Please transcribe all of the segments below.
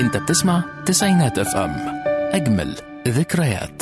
انت بتسمع تسعينات اف ام اجمل ذكريات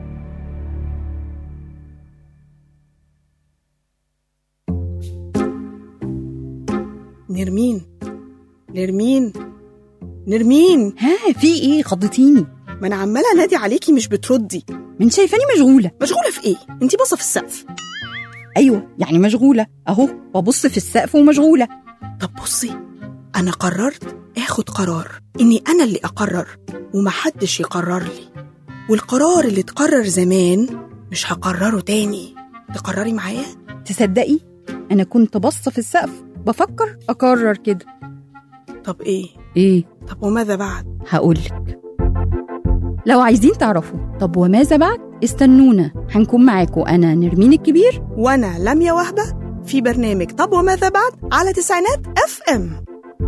نرمين نرمين نرمين ها في ايه خضتيني ما انا عماله انادي عليكي مش بتردي من شايفاني مشغوله مشغوله في ايه انتي باصه في السقف ايوه يعني مشغوله اهو ببص في السقف ومشغوله طب بصي انا قررت اخد قرار اني انا اللي اقرر ومحدش يقرر لي والقرار اللي اتقرر زمان مش هقرره تاني تقرري معايا تصدقي انا كنت باصه في السقف بفكر اقرر كده طب ايه ايه طب وماذا بعد هقولك لو عايزين تعرفوا طب وماذا بعد استنونا هنكون معاكم انا نرمين الكبير وانا لميا وهبه في برنامج طب وماذا بعد على تسعينات اف ام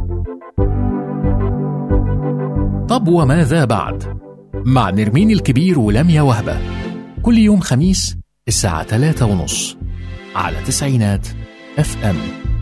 طب وماذا بعد مع نرمين الكبير ولميا وهبة كل يوم خميس الساعة ثلاثة ونص على تسعينات اف ام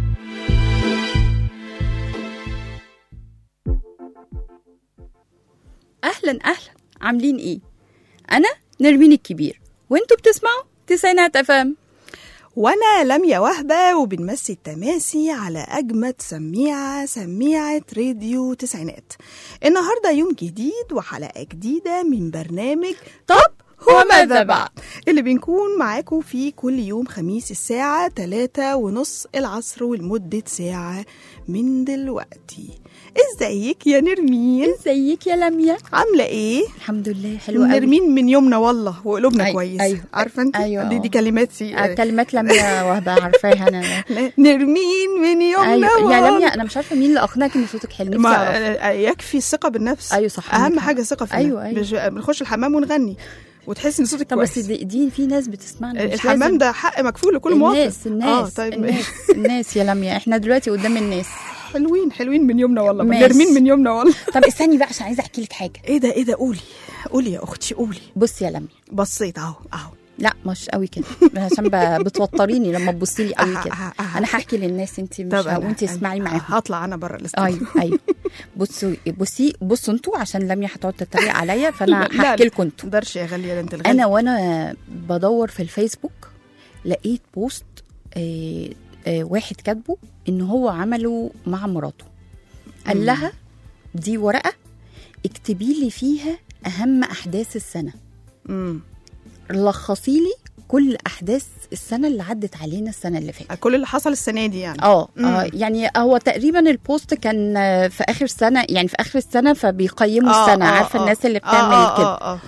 اهلا اهلا عاملين ايه انا نرمين الكبير وانتوا بتسمعوا تسعينات افام وانا لميا وهبه وبنمسي التماسي على اجمد سميعه سميعه راديو تسعينات النهارده يوم جديد وحلقه جديده من برنامج طب وماذا بعد اللي بنكون معاكم فيه كل يوم خميس الساعة تلاتة ونص العصر ولمدة ساعة من دلوقتي ازيك يا نرمين ازيك يا لميا عاملة ايه؟ الحمد لله حلوه قوي نرمين من يومنا والله وقلوبنا أي- كويس أيوه. عارفة انت؟ أيوه. دي, دي كلماتي آه، كلمات لميا وهبه عارفاها انا لا، نرمين من يومنا ايوه يا والله. لميا انا مش عارفه مين اللي اقنعك ان صوتك حلو نفسي ما اعرف آه، يكفي الثقة بالنفس ايوه صح أهم عندك حاجة حق. ثقة في أيوه، النفس. أيوه. مش بنخش الحمام ونغني وتحسي ان صوتك طب بس كويس دي, دي في ناس بتسمعنا مش الحمام لازم. ده حق مكفول لكل مواطن الناس الناس اه طيب الناس الناس يا لميا احنا دلوقتي قدام الناس حلوين حلوين من يومنا والله ماشي. نرمين من يومنا والله طب استني بقى عشان عايزه احكي لك حاجه ايه ده ايه ده قولي قولي يا اختي قولي بصي يا لميا بصيت اهو اهو لا مش قوي كده عشان ب- بتوتريني لما تبصي لي قوي كده آه، آه، آه. انا هحكي للناس انت مش طب ه- أنا- وانت اسمعي أنا معاهم هطلع انا بره الاستوديو ايوه ايوه بصوا بصي بصوا انتوا عشان لميا هتقعد تتريق عليا فانا لا، لا، هحكي لكم انتوا مقدرش يا غاليه ده انت الغالي انا وانا بدور في الفيسبوك لقيت بوست آه آه واحد كاتبه ان هو عمله مع مراته قال لها دي ورقه اكتبي لي فيها اهم احداث السنه امم لخصي لي كل احداث السنه اللي عدت علينا السنه اللي فاتت كل اللي حصل السنه دي يعني اه مم. آه، يعني هو تقريبا البوست كان آه، في اخر سنه يعني في اخر السنه فبيقيموا آه، السنه آه، عارفه آه. الناس اللي آه، بتعمل آه، كده آه، آه.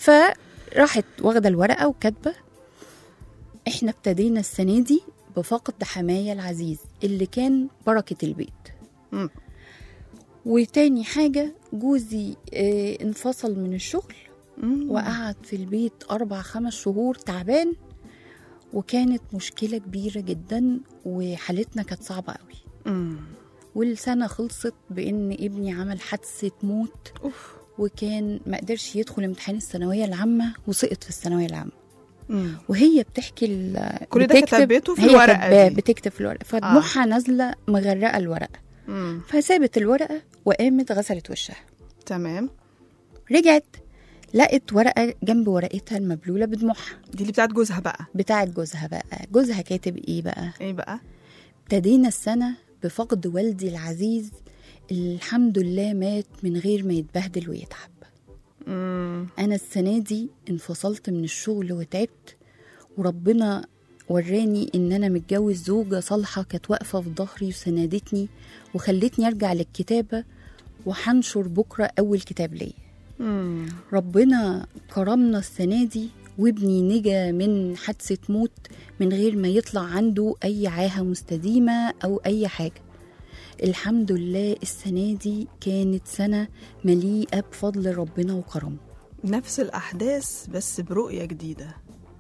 فراحت واخده الورقه وكاتبه احنا ابتدينا السنه دي بفقد حماية العزيز اللي كان بركه البيت مم. وتاني حاجه جوزي آه، انفصل من الشغل مم. وقعد في البيت أربع خمس شهور تعبان وكانت مشكلة كبيرة جدا وحالتنا كانت صعبة قوي مم. والسنة خلصت بإن ابني عمل حادثة موت اوف وكان ما قدرش يدخل امتحان الثانوية العامة وسقط في الثانوية العامة مم. وهي بتحكي ال- كل ده كتبته في هي الورقة كاتباه دي. بتكتب في الورقة فدموعها نازلة مغرقة الورقة مم. فسابت الورقة وقامت غسلت وشها تمام رجعت لقت ورقة جنب ورقتها المبلولة بدموعها دي اللي بتاعت جوزها بقى بتاعت جوزها بقى جوزها كاتب ايه بقى ايه بقى ابتدينا السنة بفقد والدي العزيز اللي الحمد لله مات من غير ما يتبهدل ويتعب مم. أنا السنة دي انفصلت من الشغل وتعبت وربنا وراني إن أنا متجوز زوجة صالحة كانت واقفة في ظهري وسندتني وخلتني أرجع للكتابة وهنشر بكرة أول كتاب ليا مم. ربنا كرمنا السنة دي وابني نجا من حادثة موت من غير ما يطلع عنده أي عاهة مستديمة أو أي حاجة الحمد لله السنة دي كانت سنة مليئة بفضل ربنا وكرمه نفس الاحداث بس برؤيه جديده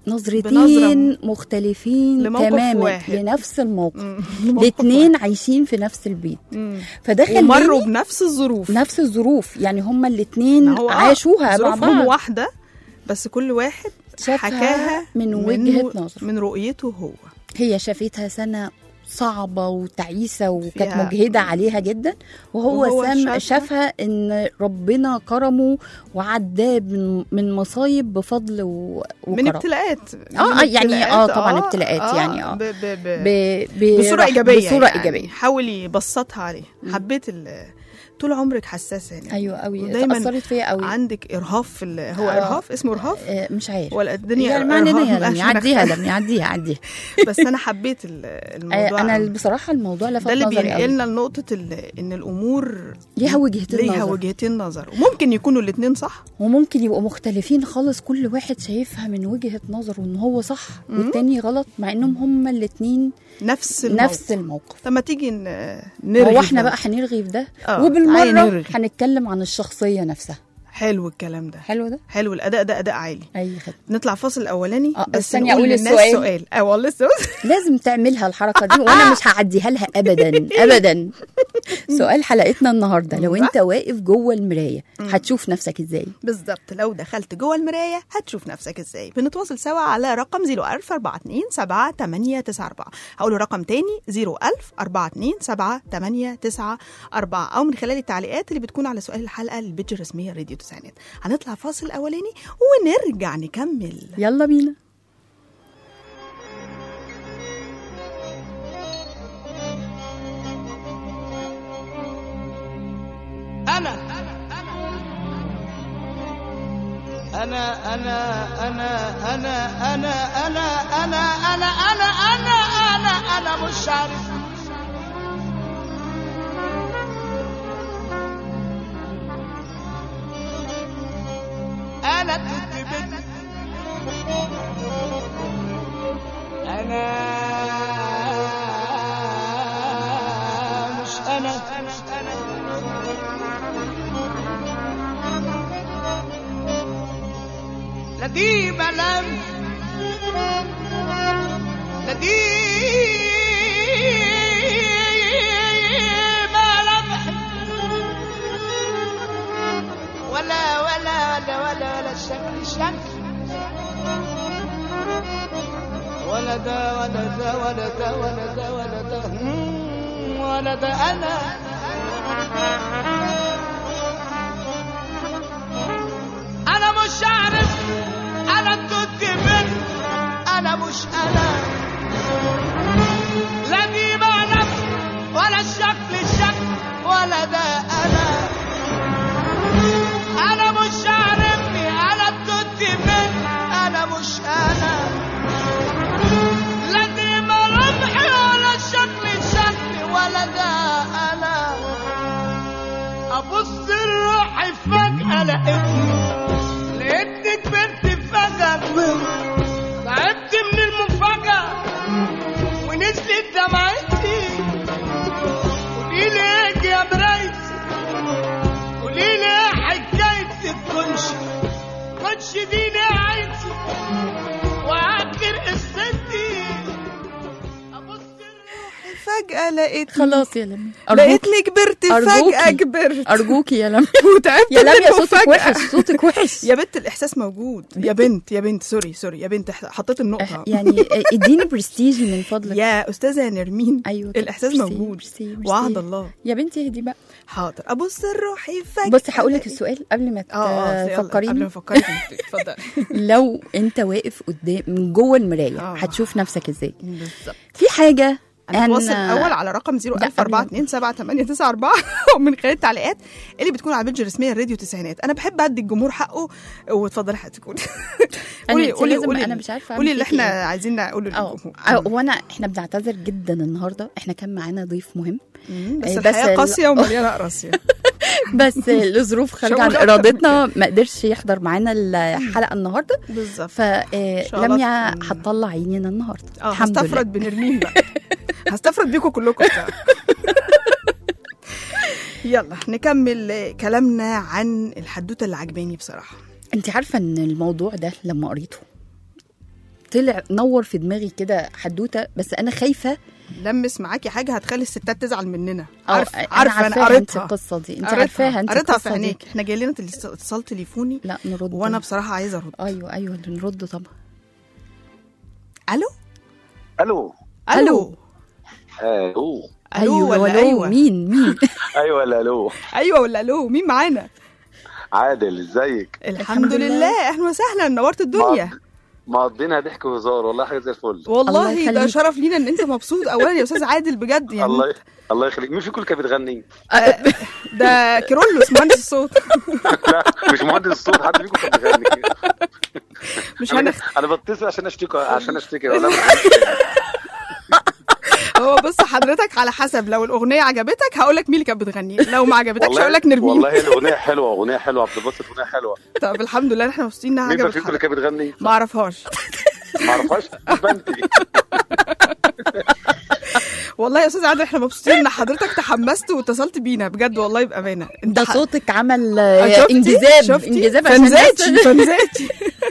نظرتين مختلفين لموقف تماما واحد. لنفس الموقف مم. الاتنين عايشين في نفس البيت مم. فده ومروا خلاني بنفس الظروف نفس الظروف يعني هما الاتنين ما هو آه، عاشوها مع ظروفهم بعض واحده بس كل واحد شافها حكاها من وجهة نظره. من رؤيته هو هي شافتها سنة صعبه وتعيسه وكانت فيها- مجهده عليها جدا وهو, وهو سام شافها. شافها ان ربنا كرمه وعداه من من مصايب بفضل و- من وكرم ابتلاءات آه، من آه، يعني ابتلاءات، آه، طبعاً ابتلاءات، يعني آه. ب ب ب ب... ب... بصورة إيجابية بصوره يعني. ايجابيه حاول يبسطها عليه حبيت ال طول عمرك حساسة يعني ايوه قوي ودايماً اتاثرت فيا قوي عندك إرهاف في ال... هو آه. إرهاف اسمه إرهاف آه، مش عارف ولا الدنيا يعني ما علينا إرهاف يا لم عشان يعديها أختار. لم يعديها عديها بس أنا حبيت ال- الموضوع آه، انا أوي. بصراحه الموضوع لفت ده اللي نظري قوي بينقلنا لنقطة ال- إن الأمور ليها وجهتين ليها نظر. وجهتين نظر وممكن يكونوا الاتنين صح وممكن يبقوا مختلفين خالص كل واحد شايفها من وجهة نظره ان هو صح والتاني غلط مع انهم هما الاتنين نفس الموقف نفس الموقف طب ما تيجي ن- نرغي هو احنا ده. بقى هنرغي في ده آه، تعالي وبالمرة نرغي. هنتكلم عن الشخصية نفسها حلو الكلام ده حلو ده حلو الأداء ده أداء عالي اي خدمة نطلع فاصل أولاني آه، بس استني نقول أقول للناس السؤال. سؤال اه والله السؤال لازم تعملها الحركة دي وانا مش هعديها لها ابدا ابدا سؤال حلقتنا النهاردة لو انت واقف جوه المراية هتشوف نفسك ازاي بالظبط لو دخلت جوه المرايه هتشوف نفسك ازاي بنتواصل سوا على رقم 01000 427 7894 هقول رقم تاني 01000 427 7894 او من خلال التعليقات اللي بتكون على سؤال الحلقه البيج الرسميه راديو تسعينات هنطلع فاصل اولاني ونرجع نكمل يلا بينا أنا أنا أنا أنا أنا أنا أنا أنا أنا أنا أنا أنا أنا مش عارف أنا كنت بنت أنا مش أنا مش أنا لا دي ملام لا دي ملامح ولا ولا ولا ولا ولا الشكل شكل ولا ده ولا ده ولا ده ولا ده ولا ده مم، ولا ده انا انا مش عارف انا كنت من انا مش انا لا دي معنى ولا الشكل الشكل ولا ده انا انا مش عارفني انا كنت من انا مش انا لا دي ملامحي ولا الشكل الشكل ولا ده انا ابص لروحي فجأة لقيتني لقيتني كبرت فجأة تعبت من المفاجأة ونزلت دمعتي قولي لي ايه يا مرايتي قولي لي ايه حكايتي كنش كنش دي نهايتي واخر قصتي ابص لروحي فجاه لقيت خلاص يا لمي أرجوك لقيتني كبرت أرجوكي. فجاه كبرت أرجوكي يا لمي وتعبت يا لمي منه صوتك فجأة. وحش صوتك وحش يا بنت الاحساس موجود يا بنت يا بنت سوري سوري يا بنت إح- حطيت النقطه يعني اديني برستيجي من فضلك يا استاذه نرمين ايوه كده. الاحساس ميرسي، موجود ميرسي، ميرسي. وعد الله يا بنتي اهدي بقى حاضر ابص لروحي فجاه بصي هقول لك السؤال قبل ما اه اه يلا، قبل ما تفكريني افكرك اتفضل لو انت واقف قدام من جوه المرايه آه. هتشوف نفسك ازاي بالظبط في حاجه هنتواصل اول على رقم 01427 ومن خلال التعليقات اللي بتكون على البيج الرسميه الراديو تسعينات انا بحب ادي الجمهور حقه واتفضلي حضرتك قولي أنا أنت لازم- أنا مش عارفة أعمل قولي اللي فيكي احنا إيه. عايزين نقوله اه للجمهور آه، وانا احنا بنعتذر جدا النهارده احنا كان معانا ضيف مهم مم، بس بس الحياه ال- قاسيه ومليانه قاسيه بس لظروف خارجه عن شغل أكتر ارادتنا ما قدرش يحضر معانا الحلقه النهارده بالظبط فلميا الله تكون- هتطلع عينينا النهارده اه الحمد لله هستفرد بنرمين بقى هستفرد بيكم كلكم بصراحة. يلا نكمل كلامنا عن الحدوته اللي عجباني بصراحه انت عارفه ان الموضوع ده لما قريته طلع نور في دماغي كده حدوته بس انا خايفه لمس معاكي حاجه هتخلي الستات تزعل مننا أو عارف أنا عارفه انا عارفاها انت قريتها القصه دي انت قريتها. عارفاها انت قريتها في القصة دي. عينيك احنا جاي لنا تلس- اتصال تليفوني لا نرد وانا بصراحه عايزه ارد ايوه ايوه نرد طبعا الو الو الو الو الو ولا ولو ايوه مين مين ايوه لا الو ايوه ولا الو مين معانا عادل ازيك الحمد الحمد لله. لله اهلا وسهلا نورت الدنيا مقضينا ضحك وهزار والله حاجه زي الفل الله والله ده يخليك. شرف لينا ان انت مبسوط اولا يا استاذ عادل بجد يعني الله الله يخليك مين فيكم اللي كانت بتغني؟ ده كيرلس مهندس الصوت لا مش مهندس الصوت حد فيكم كان بيغني مش انا هنخ... انا بتصل عشان اشتكي عشان اشتكي ولا هو بص حضرتك على حسب لو الاغنيه عجبتك هقول لك مين اللي كانت بتغني لو ما عجبتكش هقول لك نرمين والله الاغنيه حلوه اغنيه حلوه عبد الباسط اغنيه حلوه طب الحمد لله احنا مبسوطين انها مين بقى عجبت فيكم اللي حضرتك. كانت بتغني؟ ما اعرفهاش ما اعرفهاش بنتي والله يا استاذ عادل احنا مبسوطين ان حضرتك تحمست واتصلت بينا بجد والله بامانه انت ده ح- صوتك عمل آه، آه، شفتي؟ انجذاب شفتي؟ انجذاب عشان فنزاتي الناس- فنزاتي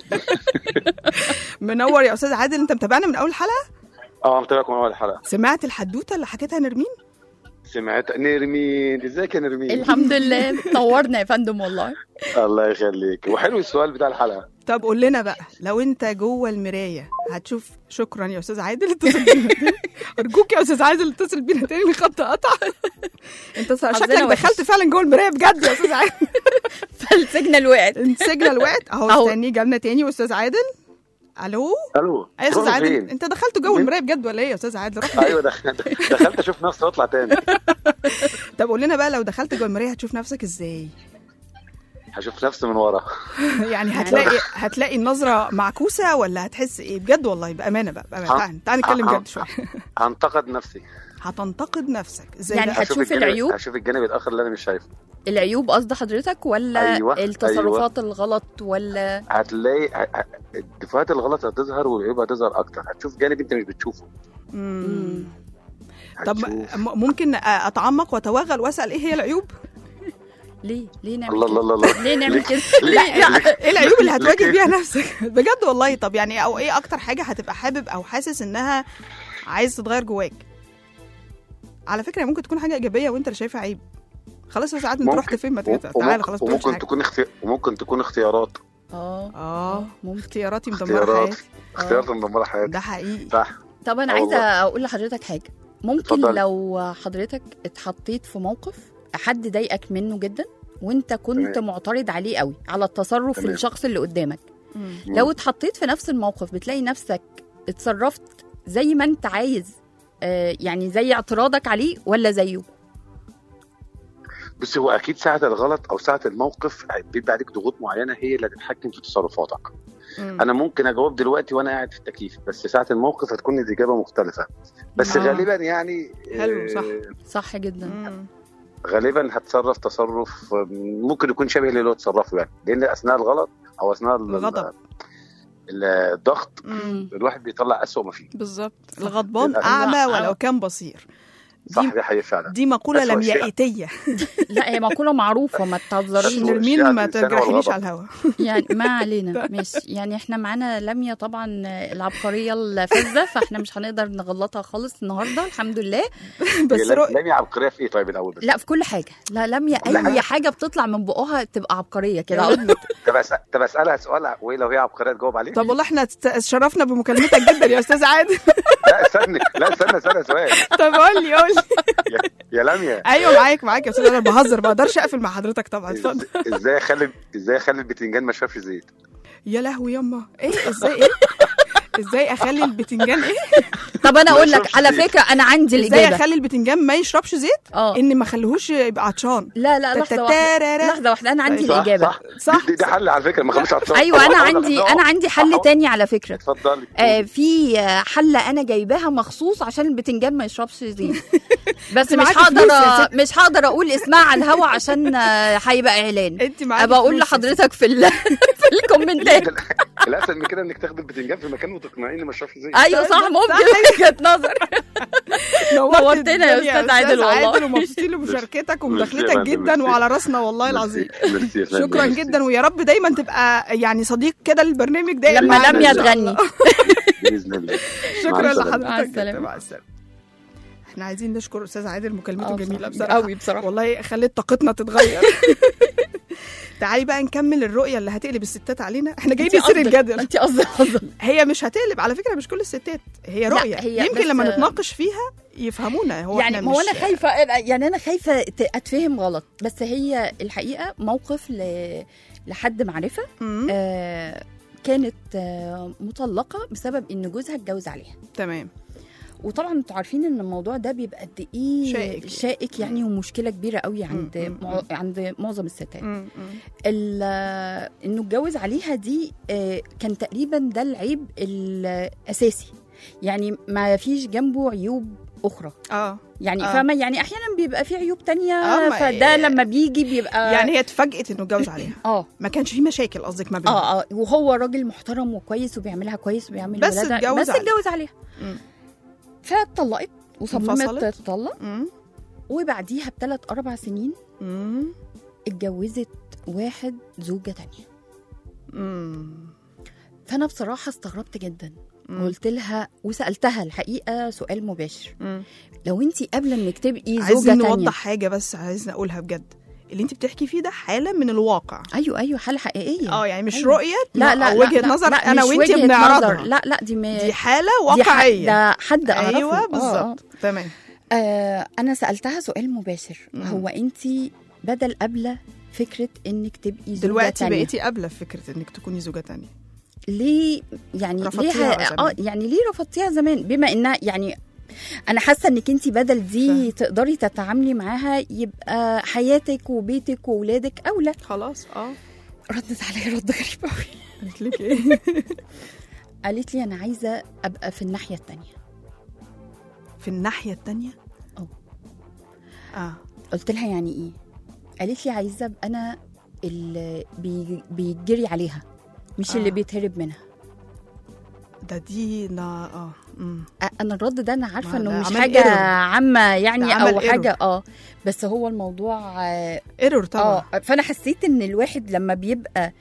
منور يا استاذ عادل انت متابعنا من اول حلقه اه متابعكم من اول حلقه سمعت الحدوته اللي حكيتها نرمين سمعت نرمين ازيك يا نرمين؟ الحمد لله طورنا يا فندم والله الله يخليك وحلو السؤال بتاع الحلقه طب قول لنا بقى لو انت جوه المرايه هتشوف شكرا يا استاذ عادل اتصل بينا تاني. ارجوك يا استاذ عادل اتصل بينا تاني الخط قطع انت شكلك وحش. دخلت فعلا جوه المرايه بجد يا استاذ عادل فالسجنال وقعت السجنه وقعت اهو أهو. استني جالنا تاني استاذ عادل الو الو ايوه يا استاذ روح عادل فين؟ انت دخلت جوه مين؟ المرايه بجد ولا ايه يا استاذ عادل روح فين؟ ايوه دخلت دخلت اشوف نفسي واطلع تاني طب قول لنا بقى لو دخلت جوه المرايه هتشوف نفسك ازاي هشوف نفسي من ورا يعني هتلاقي هتلاقي النظره معكوسه ولا هتحس ايه بجد والله بامانه بقى بامانه ها؟ تعال تعال نتكلم ها؟ جد شويه هنتقد نفسي هتنتقد نفسك ازاي يعني بقى؟ هتشوف الجانب- العيوب؟ هشوف الجانب الاخر اللي انا مش شايفه العيوب قصد حضرتك ولا أيوة، التصرفات الغلط ولا هتلاقي ه- ه- الدفاعات الغلط هتظهر والعيوب هتظهر اكتر هتشوف جانب انت مش بتشوفه مم. طب هتشوف. م- ممكن اتعمق واتوغل واسال ايه هي العيوب ليه ليه نعمل الله كده الله الله الله ليه نعمل ليه- كده ليه- لا لا ليه- ايه العيوب اللي ليه هتواجه كده؟ بيها نفسك بجد والله طب يعني او ايه اكتر حاجه هتبقى حابب او حاسس انها عايز تتغير جواك على فكره ممكن تكون حاجه ايجابيه وانت اللي شايفها عيب خلاص يا سعاد انت ممكن. رحت فين ما وم- تقطع تعالى خلاص تقولش وممكن حاجه تكون اختي... وممكن تكون اختيارات اه اه ممكن اختياراتي مدمره اختيارات حياتي اختيارات مدمره حياتي ده حقيقي صح طب انا آه عايزه والله. اقول لحضرتك حاجه ممكن اتفضلي. لو حضرتك اتحطيت في موقف حد ضايقك منه جدا وانت كنت تمام. معترض عليه قوي على التصرف تمام. الشخص اللي قدامك مم. لو اتحطيت في نفس الموقف بتلاقي نفسك اتصرفت زي ما انت عايز آه يعني زي اعتراضك عليه ولا زيه بس هو اكيد ساعه الغلط او ساعه الموقف بيبقى عليك ضغوط معينه هي اللي هتتحكم في تصرفاتك مم. انا ممكن اجاوب دلوقتي وانا قاعد في التكييف بس ساعه الموقف هتكون الاجابه مختلفه بس آه. غالبا يعني حلو، صح. آه، صح جدا مم. غالبا هتصرف تصرف آه، ممكن يكون شبه اللي هو تصرفه يعني لان اثناء الغلط او اثناء ال- الغضب. ال- الضغط مم. الواحد بيطلع اسوء ما فيه بالظبط الغضبان للأسف. اعمى لا. ولو كان بصير صح دي دي حقيقه فعلا دي مقولة أسوأ شيء. لميائيتيه لا هي مقوله معروفه ما تهزريش أسوأ نرمين الشيء ما على الإنسان هو تجرحنيش الغضب. على الهوا يعني ما علينا ماشي يعني احنا معانا لميا طبعا العبقريه الفذه فاحنا مش هنقدر نغلطها خالص النهارده الحمد لله بس هي رو... لم يا عبقريه في ايه طيب الاول بس لا في كل حاجه لا لميا كل اي حاجة. حاجه بتطلع من بقها تبقى عبقريه كده يا على ابني. طب أسأل- طب اسالها سؤال وايه لو هي عبقريه تجاوب عليه طب والله احنا تت- شرفنا بمكالمتك جدا يا استاذ عادل لا استني لا استنى استنى سؤال طب قول لي قول لي يا, يا لميا ايوه معاك معاك يا استاذ انا بهزر ما اقدرش اقفل مع حضرتك طبعا اتفضل إز- ازاي اخلي ازاي اخلي البتنجان ما شافش زيت يا لهوي يما ايه ازاي ايه ازاي اخلي البتنجان ايه طب انا ما اقول لك يشربش على زيت. فكره انا عندي ازاي الاجابه اخلي البتنجان ما يشربش زيت اه ان ما اخليهوش يبقى عطشان لا لا لحظه واحده تتارارا. لحظه واحده انا عندي صح، الاجابه صح صح، دي, دي صح. حل على فكره ما خلوش عطشان ايوه انا أحاول عندي أقنعه. انا عندي حل أحاول- تاني على فكره اتفضلي آه في آه، حله انا جايباها مخصوص عشان البتنجان ما يشربش زيت بس مش معاكي هقدر فلوس يا ست. مش هقدر اقول اسمها على الهوا عشان آه، هيبقى اعلان انت معاكي ابقى اقول فلوس يا لحضرتك في ال... في الكومنتات الاسهل من كده انك تاخدي البتنجان في مكان وتقنعيني ما شافش زيت ايوه صح صح، ممكن وجهه نظر نورت نورتنا يا الدنيا أستاذ عادل والله. عادل ومبسوطين لمشاركتك ميرسي يا ومداخلتك فندم، جدا ميرسي. وعلى راسنا والله العظيم ميرسي- ميرسي يا فندم، شكرا ميرسي. جدا ويا رب دايما تبقى يعني صديق كده للبرنامج ده لما معانا لميا إن شاء تغني باذن الله مع شكرا السلامة. لحضرتك مع جداً. السلامة. مع السلامه احنا عايزين نشكر استاذ عادل مكالمته آه، جميله بصراحة. بصراحه قوي بصراحة. والله خلت طاقتنا تتغير تعالي بقى نكمل الرؤيه اللي هتقلب الستات علينا احنا جايين انت نسير قصدك- الجدل انت قصدك قصدك هي مش هتقلب على فكره مش كل الستات هي لا، رؤيه هي يمكن بس- لما نتناقش فيها يفهمونا هو يعني احنا ما هو مش انا خايفه يعني انا خايفه ت- اتفهم غلط بس هي الحقيقه موقف ل... لحد معرفه مم. آه كانت آه مطلقه بسبب ان جوزها اتجوز عليها تمام وطبعا انتوا عارفين ان الموضوع ده بيبقى قد ايه شائك. شائك يعني ومشكله كبيره قوي عند مم، مم، مع... عند معظم الستات مم. مم. ال- آه، انه اتجوز عليها دي آه، كان تقريبا ده العيب الاساسي يعني ما فيش جنبه عيوب اخرى اه يعني آه. فاهمه يعني احيانا بيبقى في عيوب تانية آه، ما- فده لما بيجي بيبقى يعني هي اتفاجئت انه اتجوز عليها اه ما كانش في مشاكل قصدك ما بينهم اه اه وهو راجل محترم وكويس وبيعملها كويس وبيعمل بس ولادها اتجوز بس عليها. اتجوز عليها مم. فاتطلقت وصممت انفصلت. تطلق مم. وبعديها بثلاث اربع سنين مم. اتجوزت واحد زوجة تانية مم. فانا بصراحة استغربت جدا مم. قلت لها وسألتها الحقيقة سؤال مباشر مم. لو انت قبل انك تبقي زوجة عايزين تانية نوضح حاجه بس عايزين اقولها بجد اللي انت بتحكي فيه ده حاله من الواقع ايوه ايوه حالة حقيقية اه يعني مش أيوة. رؤيه لا لا أو وجهه لا نظر لا انا مش وانت وجهة بنعرضها نظر. لا لا دي م... دي حاله دي ح- واقعيه ده حد اعرفه ايوه آه، آه. بالظبط تمام آه انا سالتها سؤال مباشر مم. هو انت بدل قبل فكره انك تبقي زوجه دلوقتي تانية. بقيتي قابله في فكره انك تكوني زوجه تانية ليه يعني رفضتيها ليه زمان. اه يعني ليه رفضتيها زمان بما انها يعني انا حاسه انك انت بدل دي فاهم. تقدري تتعاملي معاها يبقى حياتك وبيتك واولادك اولى خلاص اه ردت عليا رد غريب قوي قلت لك ايه قالت لي انا عايزه ابقى في الناحيه التانية في الناحيه التانية اه. اه قلت لها يعني ايه قالت لي عايزه ابقى انا اللي بي- بيجري عليها مش اللي آه. بيتهرب منها ده دي لا اه امم انا الرد ده انا عارفه ما انه ده مش عمل حاجه error. عامه يعني ده او عمل error. حاجه اه بس هو الموضوع اه ايرور طبعا آه، فانا حسيت ان الواحد لما بيبقى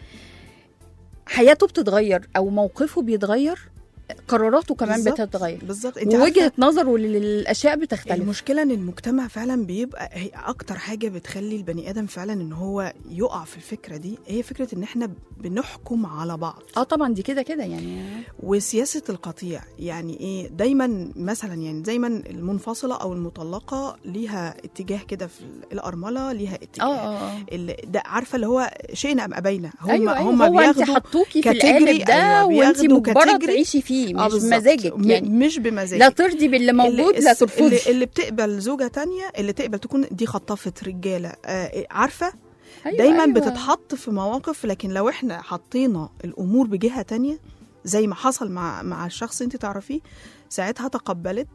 حياته بتتغير او موقفه بيتغير قراراته كمان بالظبط. بتتغير بالظبط انت ووجهه عارفه نظره للاشياء بتختلف المشكله ان المجتمع فعلا بيبقى هي اكتر حاجه بتخلي البني ادم فعلا ان هو يقع في الفكره دي هي فكره ان احنا بنحكم على بعض اه طبعا دي كده كده يعني وسياسه القطيع يعني ايه دايما مثلا يعني دايما المنفصله او المطلقه ليها اتجاه كده في الارمله ليها اتجاه اه اه اه اللي ده عارفه اللي هو شئنا ام ابينا هم ايوه ايوه هم هو انت بياخدوا حطوكي في كاتيجري، القالب ده أيوة، وانت بياخدوا مجبره كاتيجري. تعيشي فيه آه مش بالظبط. بمزاجك م- يعني مش بمزاجك لا ترضي باللي موجود اللي لا الس- ترفضي اللي, اللي بتقبل زوجة تانية اللي تقبل تكون دي خطافة رجالة آه عارفة أيوة دايما أيوة. بتتحط في مواقف لكن لو احنا حطينا الأمور بجهة تانية زي ما حصل مع مع الشخص انت تعرفيه ساعتها تقبلت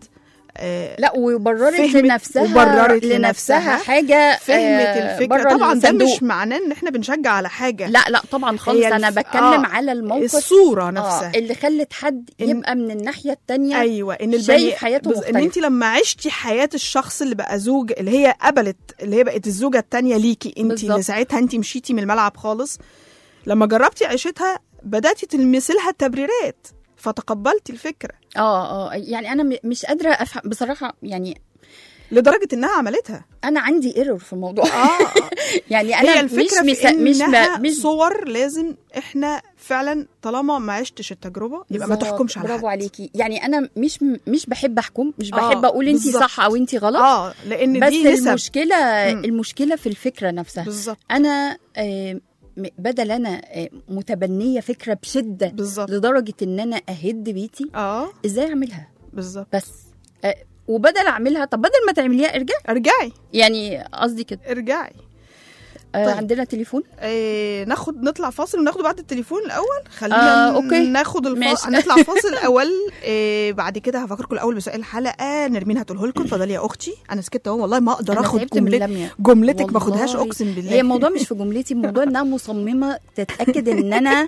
آه لا وبررت فهمت لنفسها وبررت لنفسها لنفسها، حاجه فهمت آه، الفكرة بره طبعا ده الصندوق. مش معناه ان احنا بنشجع على حاجة لا لا طبعا خالص هي انا الف- بتكلم آه، على الموقف الصورة آه نفسها اللي خلت حد إن- يبقى من الناحيه التانية ايوه ان شايف البني حياته بز- ان مختلفة. انت لما عشتي حياه الشخص اللي بقى زوج اللي هي قبلت اللي هي بقت الزوجه التانية ليكي انت بالظبط. اللي ساعتها انت مشيتي من الملعب خالص لما جربتي عيشتها بداتي تلمسي لها التبريرات فتقبلتي الفكره اه اه يعني انا م- مش قادره افهم بصراحه يعني لدرجه انها عملتها انا عندي ايرور في الموضوع اه يعني انا هي الفكره مش في مش انها مش صور لازم احنا فعلا طالما ما عشتش التجربه يبقى ما بالظبط، تحكمش على برافو حد. عليكي يعني انا مش مش بحب احكم مش آه، بحب اقول انت بالظبط. صح او انت غلط اه لان بس دي نسب المشكله مم. المشكله في الفكره نفسها بالظبط انا آه، م- بدل انا آه، متبنيه فكره بشده بالظبط لدرجه ان انا اهد بيتي اه ازاي اعملها بالظبط بس آه، وبدل اعملها طب بدل ما تعمليها ارجعي ارجعي يعني قصدي كده ارجعي آه طيب. عندنا تليفون إيه ناخد نطلع فاصل وناخده بعد التليفون الاول خلينا آه، أوكي. ناخد ماشي. الفاصل نطلع فاصل الاول إيه بعد كده هفكركم الاول بسؤال الحلقه نرمين هتقوله لكم اتفضلي يا اختي انا سكت اهو والله ما اقدر أنا اخد تعبت من جملتك لميا. جملتك ما اخدهاش والله. اقسم بالله هي الموضوع مش في جملتي الموضوع انها مصممه تتاكد ان انا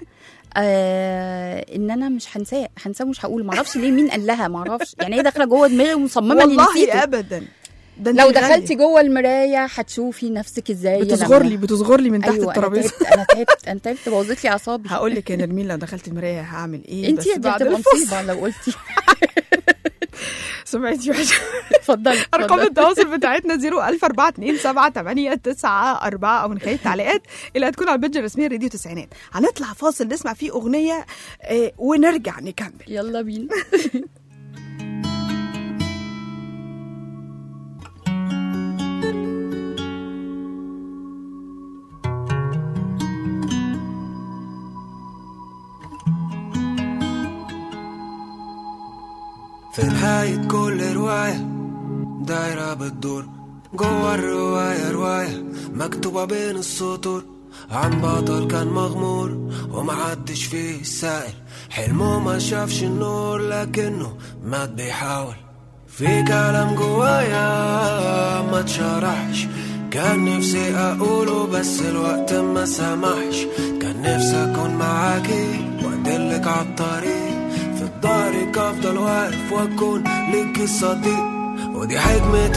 آه ان انا مش هنساه هنساه مش هقول معرفش ليه مين قال لها معرفش يعني هي داخله جوه دماغي ومصممه اني والله نسيته ابدا ده أنت لو غالية. دخلتي جوه المرايه هتشوفي نفسك ازاي بتصغر لما- لي بتصغر لي من تحت ايوه الترابيزه انا تعبت انا تعبت انا تعبت بوظت لي اعصابي هقول لك يا نرمين لو دخلت المرايه هعمل ايه انت بس دي بعد هتبقى الفاصل مصيبه لو قلتي سمعتي وحشة. اتفضلي ارقام اتفضلي. التواصل بتاعتنا 014278994 او من خلال التعليقات اللي هتكون على البيج الرسميه راديو تسعينات هنطلع فاصل نسمع فيه اغنيه آه، ونرجع نكمل يلا بينا في نهاية كل رواية دايرة بتدور جوا الرواية رواية مكتوبة بين السطور عن بطل كان مغمور ومحدش فيه سائل حلمه ما شافش النور لكنه مات بيحاول في كلام جوايا ما اتشرحش كان نفسي اقوله بس الوقت ما سمحش كان نفسي اكون معاكي وادلك عالطريق في ظهرك افضل واقف واكون ليكي صديق ودي حكمة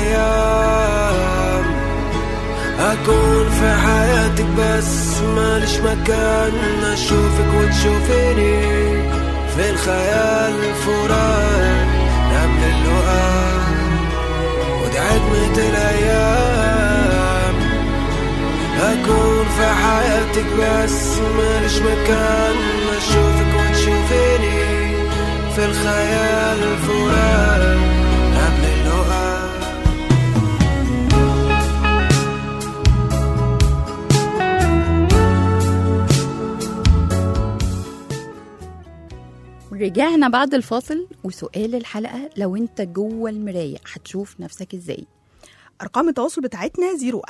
الايام اكون في حياتك بس ماليش مكان اشوفك وتشوفيني في الخيال فراق قبل اللقاء ودي حكمة الايام اكون في حياتك بس ماليش مكان اشوفك وتشوفيني في الخيال فراق قبل اللقاء رجعنا بعد الفاصل وسؤال الحلقة لو انت جوه المراية هتشوف نفسك ازاي ارقام التواصل بتاعتنا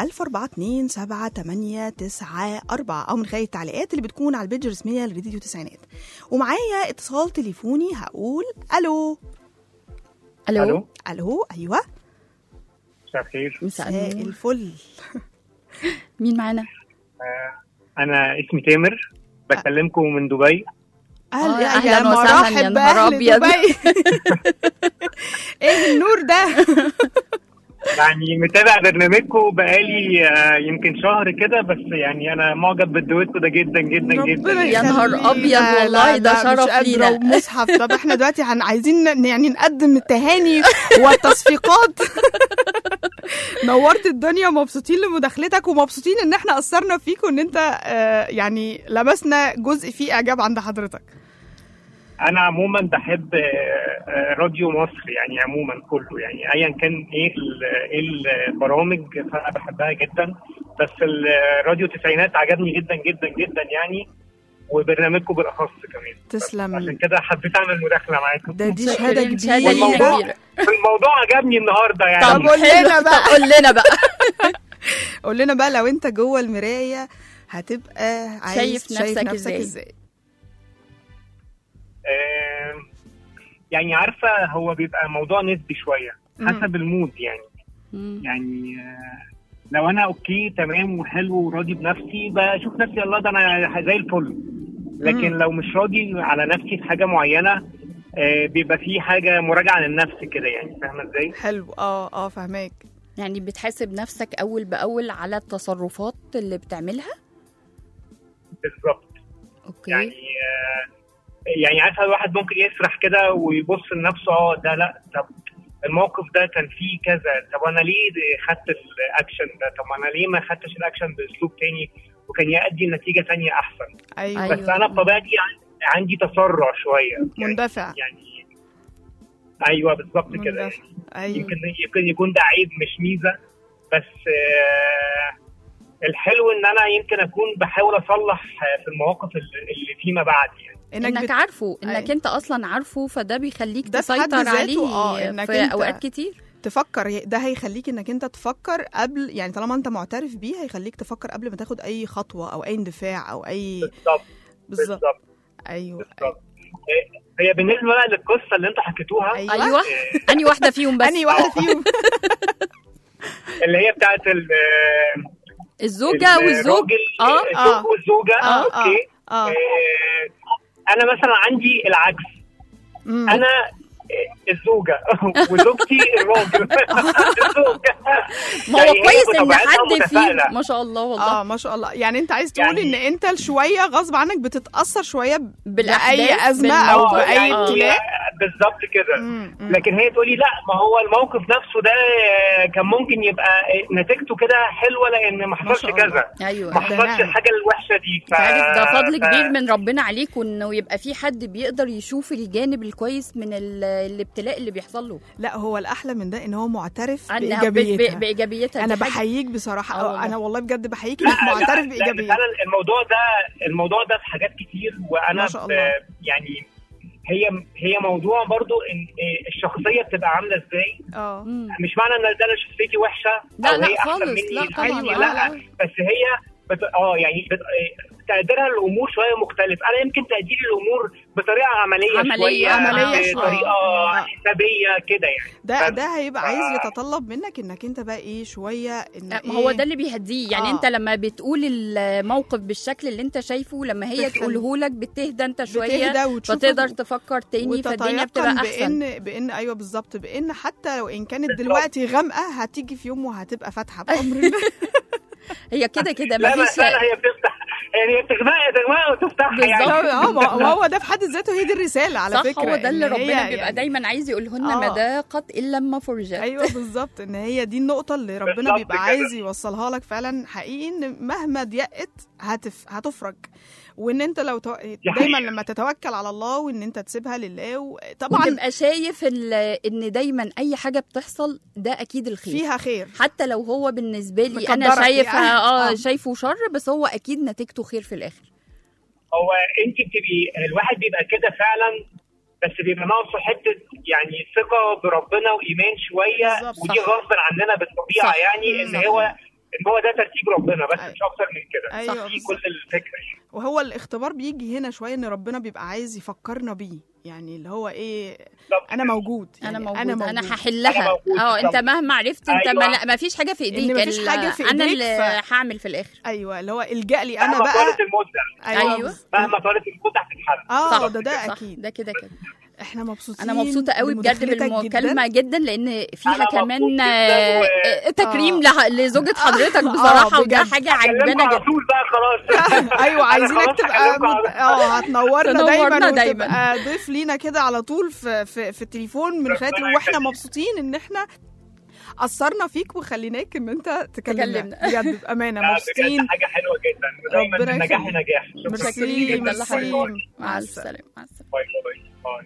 014278994 او من خلال التعليقات اللي بتكون على البيج الرسميه لراديو تسعينات ومعايا اتصال تليفوني هقول الو الو ألو. الو ايوه مساء الخير مساء مساء النور الفل مين معانا انا اسمي تامر بكلمكم من دبي آه، يا- أهلاً يا وسهلاً، مراحب يا نهار بأهل أبيض. دبي. ايه النور ده يعني متابع برنامجكم بقالي آه، يمكن شهر كده بس يعني انا معجب بالدويتو ده جدا جدا جدا ربنا يا نهار يخليك. أبيض لا، والله لا، ده لا، شرف مش قادرة لينا. ومصحف طب احنا دلوقتي هن- عايزين ن- يعني نقدم التهاني والتصفيقات نورت الدنيا ومبسوطين لمداخلتك ومبسوطين ان احنا اثرنا فيك وان انت آه، يعني لمسنا جزء فيه اعجاب عند حضرتك انا عموما بحب آه، آه، راديو مصر يعني عموما كله يعني ايا كان ايه ال- ايه البرامج فانا بحبها جدا بس الراديو تسعينات عجبني جدا جدا جدا يعني وبرنامجكم بالاخص كمان تسلم. عشان كده حبيت اعمل مداخله معاكم ده دي متشكرين، شهاده شهادة كبيره لينا والموضوع- كبيرة الموضوع عجبني النهارده يعني طب قول حلو. لنا بقى. طب قول لنا بقى قول لنا بقى لو انت جوه المرايه هتبقى عايز شايف شايف نفسك نفسك إزاي؟ ازاي آم، يعني عارفه هو بيبقى موضوع نسبي شويه حسب المود يعني مم. يعني آه، لو انا اوكي تمام وحلو وراضي بنفسي بشوف نفسي الله ده انا زي الفل لكن لو مش راضي على نفسي في حاجه معينه آه، بيبقى في حاجه مراجعه للنفس كده يعني فاهمه ازاي؟ حلو اه اه فهماك يعني بتحاسب نفسك أول بأول على التصرفات اللي بتعملها بالظبط أوكي يعني آه، يعني عارفه الواحد ممكن يسرح كده ويبص لنفسه اه ده لا طب الموقف ده كان فيه كذا طب انا ليه خدت الاكشن ده طب انا ليه ما خدتش الاكشن باسلوب تاني وكان يؤدي لنتيجه تانية احسن ايوه, أيوة. بس انا بطبيعتي عن- عندي تسرع شويه يعني مندفع يعني ايوه بالظبط كده مندفع يعني ايوه يمكن يمكن يكون ده عيب مش ميزه بس آه الحلو ان انا يمكن اكون بحاول اصلح آه، في المواقف اللي اللي فيما بعد يعني انك بت- عارفه انك أيوة. انت اصلا عارفه فده بيخليك ده في حد تسيطر ذاته، عليه آه، إنك في أنت- اوقات كتير تفكر ده هيخليك انك انت تفكر قبل يعني طالما انت معترف بيه هيخليك تفكر قبل ما تاخد اي خطوه او اي اندفاع او اي بالظبط بالظبط بالظبط ايوه بالظبط هي بالنسبه بقى للقصه اللي انتوا حكيتوها ايوه, ايوه آه، اني واحده فيهم بس انهي واحده فيهم اللي هي بتاعت ال- آه، الزوجه والزوج الراجل اه الزوج والزوجه اه اوكي اه اه آه، انا مثلا عندي العكس مم. انا آه، الزوجه وزوجتي الراجل الزوجه ما هو يعني هي كويس ان بطبيعتها حد فيه متفائلة. ما شاء الله والله اه ما شاء الله يعني انت عايز تقول يعني- ان انت شويه غصب عنك بتتاثر شويه بالأحداث، باي ازمه او بالموقف. باي آه. ابتلاء بالظبط كده مم، مم. لكن هي تقولي لا ما هو الموقف نفسه ده آه، كان ممكن يبقى آه، نتيجته كده حلوه لان ما حصلش شاء الله. كذا ايوه ما ده حصلش نعم. الحاجه الوحشه دي ف... عارف ده فضل ف- كبير من ربنا عليك وانه يبقى في حد بيقدر يشوف الجانب الكويس من ال- الابتلاء اللي بيحصل له لا هو الاحلى من ده ان هو معترف عنها ب- بايجابيتها ب- بايجابيتها انا دي حاجة- بحييك بصراحه آه والله. انا والله بجد بحييك انك معترف لا، بايجابيتها فعلا الموضوع ده الموضوع ده في حاجات كتير وانا ما شاء ب- الله. يعني هي هي موضوع برضو ان إيه الشخصيه بتبقى عامله ازاي اه مم. مش معنى ان ده انا شخصيتي وحشه لا، او لا هي احسن خالص، مني لا طبعاً، أيوة، لا، لا, لا. بس هي بت... اه يعني بت... إيه، تقديرها للامور شويه مختلف انا يمكن تقديري للامور بطريقه عمليه عملية، شويه عملية بطريقه شوية. آه. حسابيه كده يعني ده بس. ده هيبقى ف- عايز يتطلب منك انك انت بقى ايه شويه ان ما هو إيه ده اللي بيهديه يعني آه. انت لما بتقول الموقف بالشكل اللي انت شايفه لما هي بتخلي- تقوله لك بتهدى انت شويه بتهدى وتشوف فتقدر تفكر تاني فالدنيا بتبقى وتتيقن احسن بان بان ايوه بالظبط بان حتى لو ان كانت دلوقتي غامقه هتيجي في يوم وهتبقى فاتحه بامر الله هي كده كده لا ما بس فيش لا هي بتفتح يعني هي بتغمق تغمق وتفتحها بالظبط. يعني اه ما ما هو ده في حد ذاته هي دي الرساله على صح فكره هو ده اللي إن هي ربنا بيبقى يعني- دايما عايز يقولهن آه. ما ضاقت الا لما فرجت ايوه بالظبط ان هي دي النقطه اللي ربنا بالظبط بيبقى كده. عايز يوصلها لك فعلا حقيقي ان مهما ضيقت هتف... هتفرج وان انت لو تو... دايما حقيقة. لما تتوكل على الله وان انت تسيبها لله وطبعا وتبقى شايف ال- ان دايما اي حاجه بتحصل ده اكيد الخير فيها خير حتى لو هو بالنسبه لي انا مقدرك شايفها يعني. اه آه. شايفه شر بس هو اكيد نتيجته خير في الاخر هو انت بتبقي الواحد بيبقى كده فعلا بس بيبقى ناقصه حته يعني ثقه بربنا وايمان شويه بالظبط، ودي صح. غصب عننا بالطبيعه صح. يعني ان صح. هو ان هو ده ترتيب ربنا بس أيوة. مش اكتر من كده أيوة دي بالظبط. كل الفكره يعني وهو الاختبار بيجي هنا شويه ان ربنا بيبقى عايز يفكرنا بيه يعني اللي هو ايه بالظبط. انا موجود انا يعني موجود انا انا, موجود أنا هحلها أنا موجود، اه انت بالظبط. مهما عرفت انت ما, أيوة. لا ما فيش حاجه في ايديك مفيش ال- حاجة في انا إيديك، اللي ف- هعمل في الاخر ايوه اللي هو الجا لي انا مهما بقى طالت المده أيوة. بز- مهما طالت المده هتتحل اه صح ده ده صح اكيد ده كده كده احنا مبسوطين انا مبسوطه قوي بجد بمداخلتك بالمكالمه جدا, لان فيها أنا مبسوط كمان جداً آه، و- آه، تكريم آه. له- لزوجة حضرتك آه، بصراحه وده بجد. حاجه أكلمكم عجبانا على جدا طول بقى خلاص ايوه أنا عايزينك خلاص تبقى هكلمكم مد... على- اه هتنورنا تنورنا دايما دايماً. وتبقى ضيف لينا كده على طول في في, في التليفون من خلال ربنا واحنا يخليك. مبسوطين ان احنا اثرنا فيك وخليناك ان انت تكلمنا تكلمنا. بجد بامانه لا، بجد مبسوطين حاجه حلوه جدا دايما ربنا النجاح يخليك. نجاح شكراً متشكرين ميرسي، جدا ميرسي. لحضرتك مع مع السلامه مع السلامه باي باي باي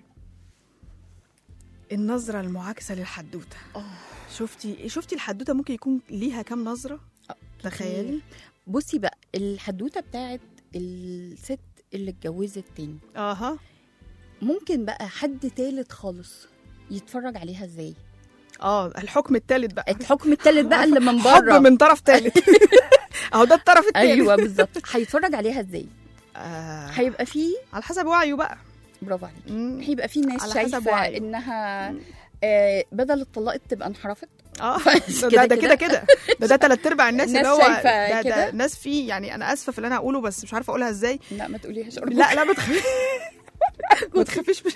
النظره المعاكسه للحدوته شفتي شفتي الحدوته ممكن يكون ليها كام نظره تخيلي بصي بقى الحدوته بتاعت الست اللي اتجوزت تاني اها ممكن بقى حد تالت خالص يتفرج عليها ازاي اه الحكم الثالث بقى الحكم التالت بقى اللي من حب بره من طرف ثالث اهو ده الطرف الثالث ايوه بالظبط هيتفرج عليها ازاي آه هيبقى فيه على حسب وعيه بقى برافو عليك مم. هيبقى في ناس على حسب شايفه وعيه. انها آه بدل الطلاق تبقى انحرفت اه كده ده ده كده كده ده ده تلات ارباع الناس الناس اللي هو شايفة ده, كده. ده ناس فيه يعني انا اسفه في اللي انا هقوله بس مش عارفه اقولها ازاي لا ما تقوليهاش ارجوك لا لا ما تخافيش ما تخافيش مش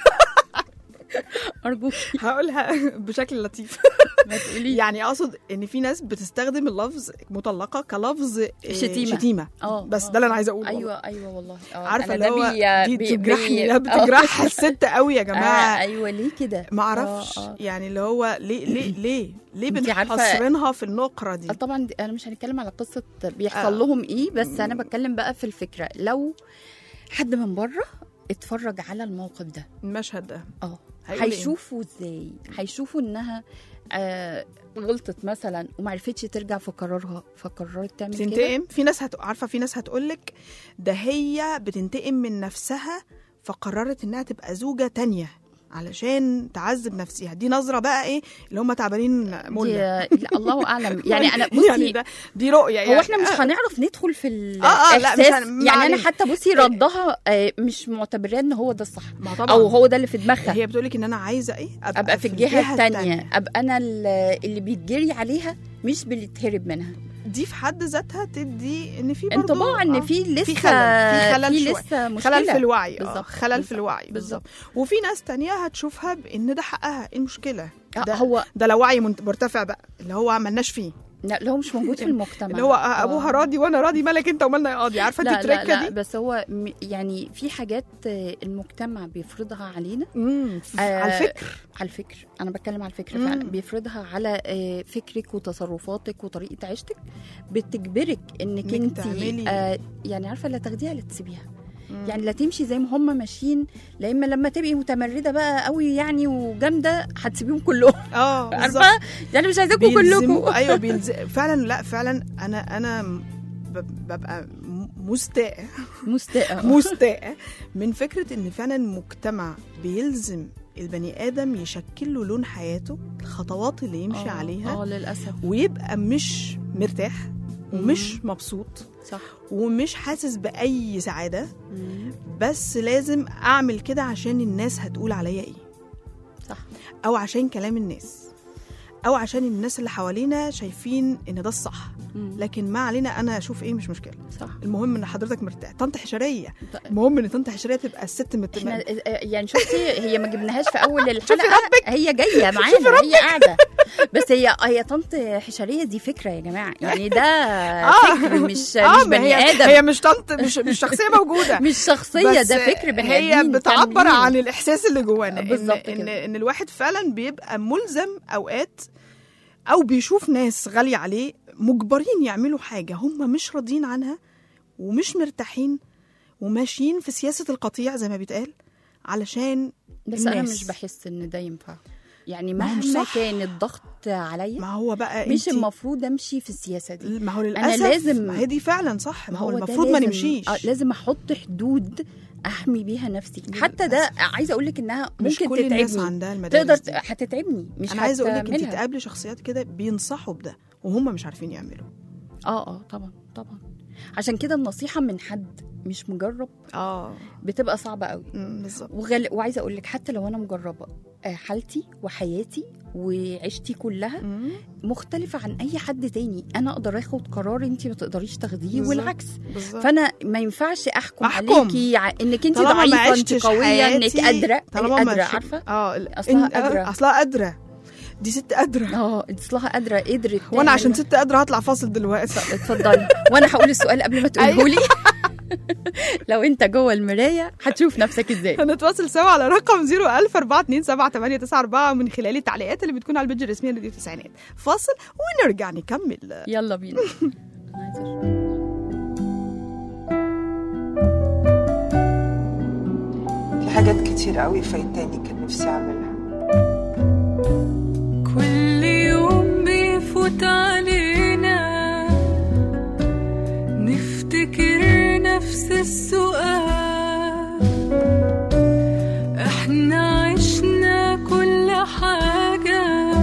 ارجوك هقولها بشكل لطيف ما تقوليش يعني اقصد ان في ناس بتستخدم اللفظ مطلقه كلفظ آه، شتيمة. شتيمه اه بس آه. ده اللي انا عايزه اقوله والله. ايوه ايوه والله آه، عارفه أنا اللي ده هو بي- دي بي- بتجرحني بي- لا بتجرحها الست قوي يا آه جماعه ايوه ليه كده ما اعرفش آه، آه. يعني اللي هو ليه ليه ليه ليه انتي عارفة- بنحصرينها في النقره دي آه، طبعا دي- انا مش هنتكلم على قصه بيحصل آه. لهم ايه بس انا بتكلم بقى في الفكره لو حد من بره اتفرج على الموقف ده المشهد ده اه هيقول إيه؟ هيشوفوا ازاي هيشوفوا انها آه غلطت مثلا وما عرفتش ترجع في قرارها فقررت تعمل كده بتنتقم في ناس هت... عارفه في ناس هتقولك ده هي بتنتقم من نفسها فقررت انها تبقى زوجه تانية علشان تعذب نفسها دي نظره بقى ايه اللي هم تعبانين دي مله لا الله اعلم يعني انا بصي يعني ده دي رؤيه يعني هو احنا مش هنعرف ندخل في آه، آه، لا، مش الاحساس هن- ما يعني انا علينا. حتى بصي ردها آه، مش معتبراه ان هو ده الصح ما طبعا او هو ده اللي في دماغها هي بتقولك ان انا عايزه ايه ابقى في الجهه الثانيه ابقى انا ال- اللي بيتجري عليها مش بيتهرب منها دي في حد ذاتها تدي ان في برضه انطباع ان آه، في لسه في خلل في خلل في شوية. لسه مشكله خلل في الوعي بالظبط. بالظبط خلل في بالظبط. الوعي بالظبط وفي ناس تانية هتشوفها بان ده حقها ايه المشكله آه، ده هو ده لو وعي منت- مرتفع بقى اللي هو ملناش فيه لا لا هو مش موجود في المجتمع اللي هو ابوها راضي وانا راضي مالك انت ومالنا يا قاضي عارفه انت لا لا التركه لا دي بس هو م- يعني في حاجات آه، المجتمع بيفرضها علينا امم آه، على الفكر على الفكر انا بتكلم على الفكر مم. فعلا بيفرضها على آه، فكرك وتصرفاتك وطريقه عيشتك بتجبرك انك إنك انت تعملي- آه يعني عارفه لا تاخديها لا تسيبيها مم. يعني لا تمشي زي ما هم ماشيين لا اما لما تبقي متمرده بقى قوي يعني وجامده هتسيبيهم كلهم اه بالظبط. عارفه يعني مش عايزاكم بيلزموا- كلكم ايوه بيلز... فعلا لا فعلا انا انا ب- ببقى م- مستاء مستاء مستاء من فكره ان فعلا المجتمع بيلزم البني ادم يشكل له لون حياته الخطوات اللي يمشي آه، عليها اه للاسف ويبقى مش مرتاح ومش مبسوط صح ومش حاسس باي سعاده مم. بس لازم اعمل كده عشان الناس هتقول عليا ايه صح او عشان كلام الناس او عشان الناس اللي حوالينا شايفين ان ده الصح مم. لكن ما علينا انا اشوف ايه مش مشكله صح المهم ان حضرتك مرتاح طنط حشريه طيب. المهم ان طنط حشريه تبقى الست مت... احنا آه، يعني شفتي هي ما جبناهاش في اول الحلقه ربك. هي جايه معانا هي قاعده بس هي هي طنط حشريه دي فكره يا جماعه يعني ده فكر مش آه، مش ما بني هي ادم هي مش طنط مش مش شخصيه موجوده مش شخصيه بس ده فكر بني هي آدمين بتعبر كاملين. عن الاحساس اللي جوانا بالظبط إن, ان كده. ان الواحد فعلا بيبقى ملزم اوقات او بيشوف ناس غاليه عليه مجبرين يعملوا حاجه هم مش راضيين عنها ومش مرتاحين وماشيين في سياسه القطيع زي ما بيتقال علشان بس انا الناس. مش بحس ان ده ينفع يعني ما هو مش مهما صح. كان الضغط عليا ما هو بقى مش انتي- المفروض امشي في السياسه دي ما هو للاسف لازم- ما هي دي فعلا صح ما هو ده المفروض ما لازم- نمشيش آه لازم احط حدود احمي بيها نفسي حتى ده عايزه اقول لك انها مش ممكن كل الناس تتعبني عندها المدارس تقدر دي. هتتعبني مش انا عايزه اقول لك انت هتعملها. تقابلي شخصيات كده بينصحوا بده وهم مش عارفين يعملوا اه اه طبعا طبعا عشان كده النصيحه من حد مش مجرب اه بتبقى صعبه قوي بالظبط وغل... وعايزه اقول لك حتى لو انا مجربه آه، حالتي وحياتي وعيشتي كلها مم. مختلفه عن اي حد تاني انا اقدر اخد قرار انت ما تقدريش تاخديه بالظبط. والعكس بالظبط فانا ما ينفعش احكم, أحكم. عليكي ع- انك انت طالما ما ضعيفه انت عشتش قويه انك حياتي، قادره طالما ما قادره عشت- عارفه اه ال- أصلها إن- قادرة. اصلها قادره دي ست قادره اه اصلها قادره قدرت وانا تعمل عشان ده. ست قادره هطلع فاصل دلوقتي اتفضلي وانا هقول السؤال قبل ما تقوله لي لو انت جوه المرايه هتشوف نفسك ازاي هنتواصل سوا على رقم 010427894 من خلال التعليقات اللي بتكون على البيج الرسميه لراديو التسعينات فاصل ونرجع نكمل يلا بينا في حاجات كتير قوي فايتاني كان نفسي اعملها كل يوم بيفوت علينا نفتكر نفس السؤال احنا عشنا كل حاجة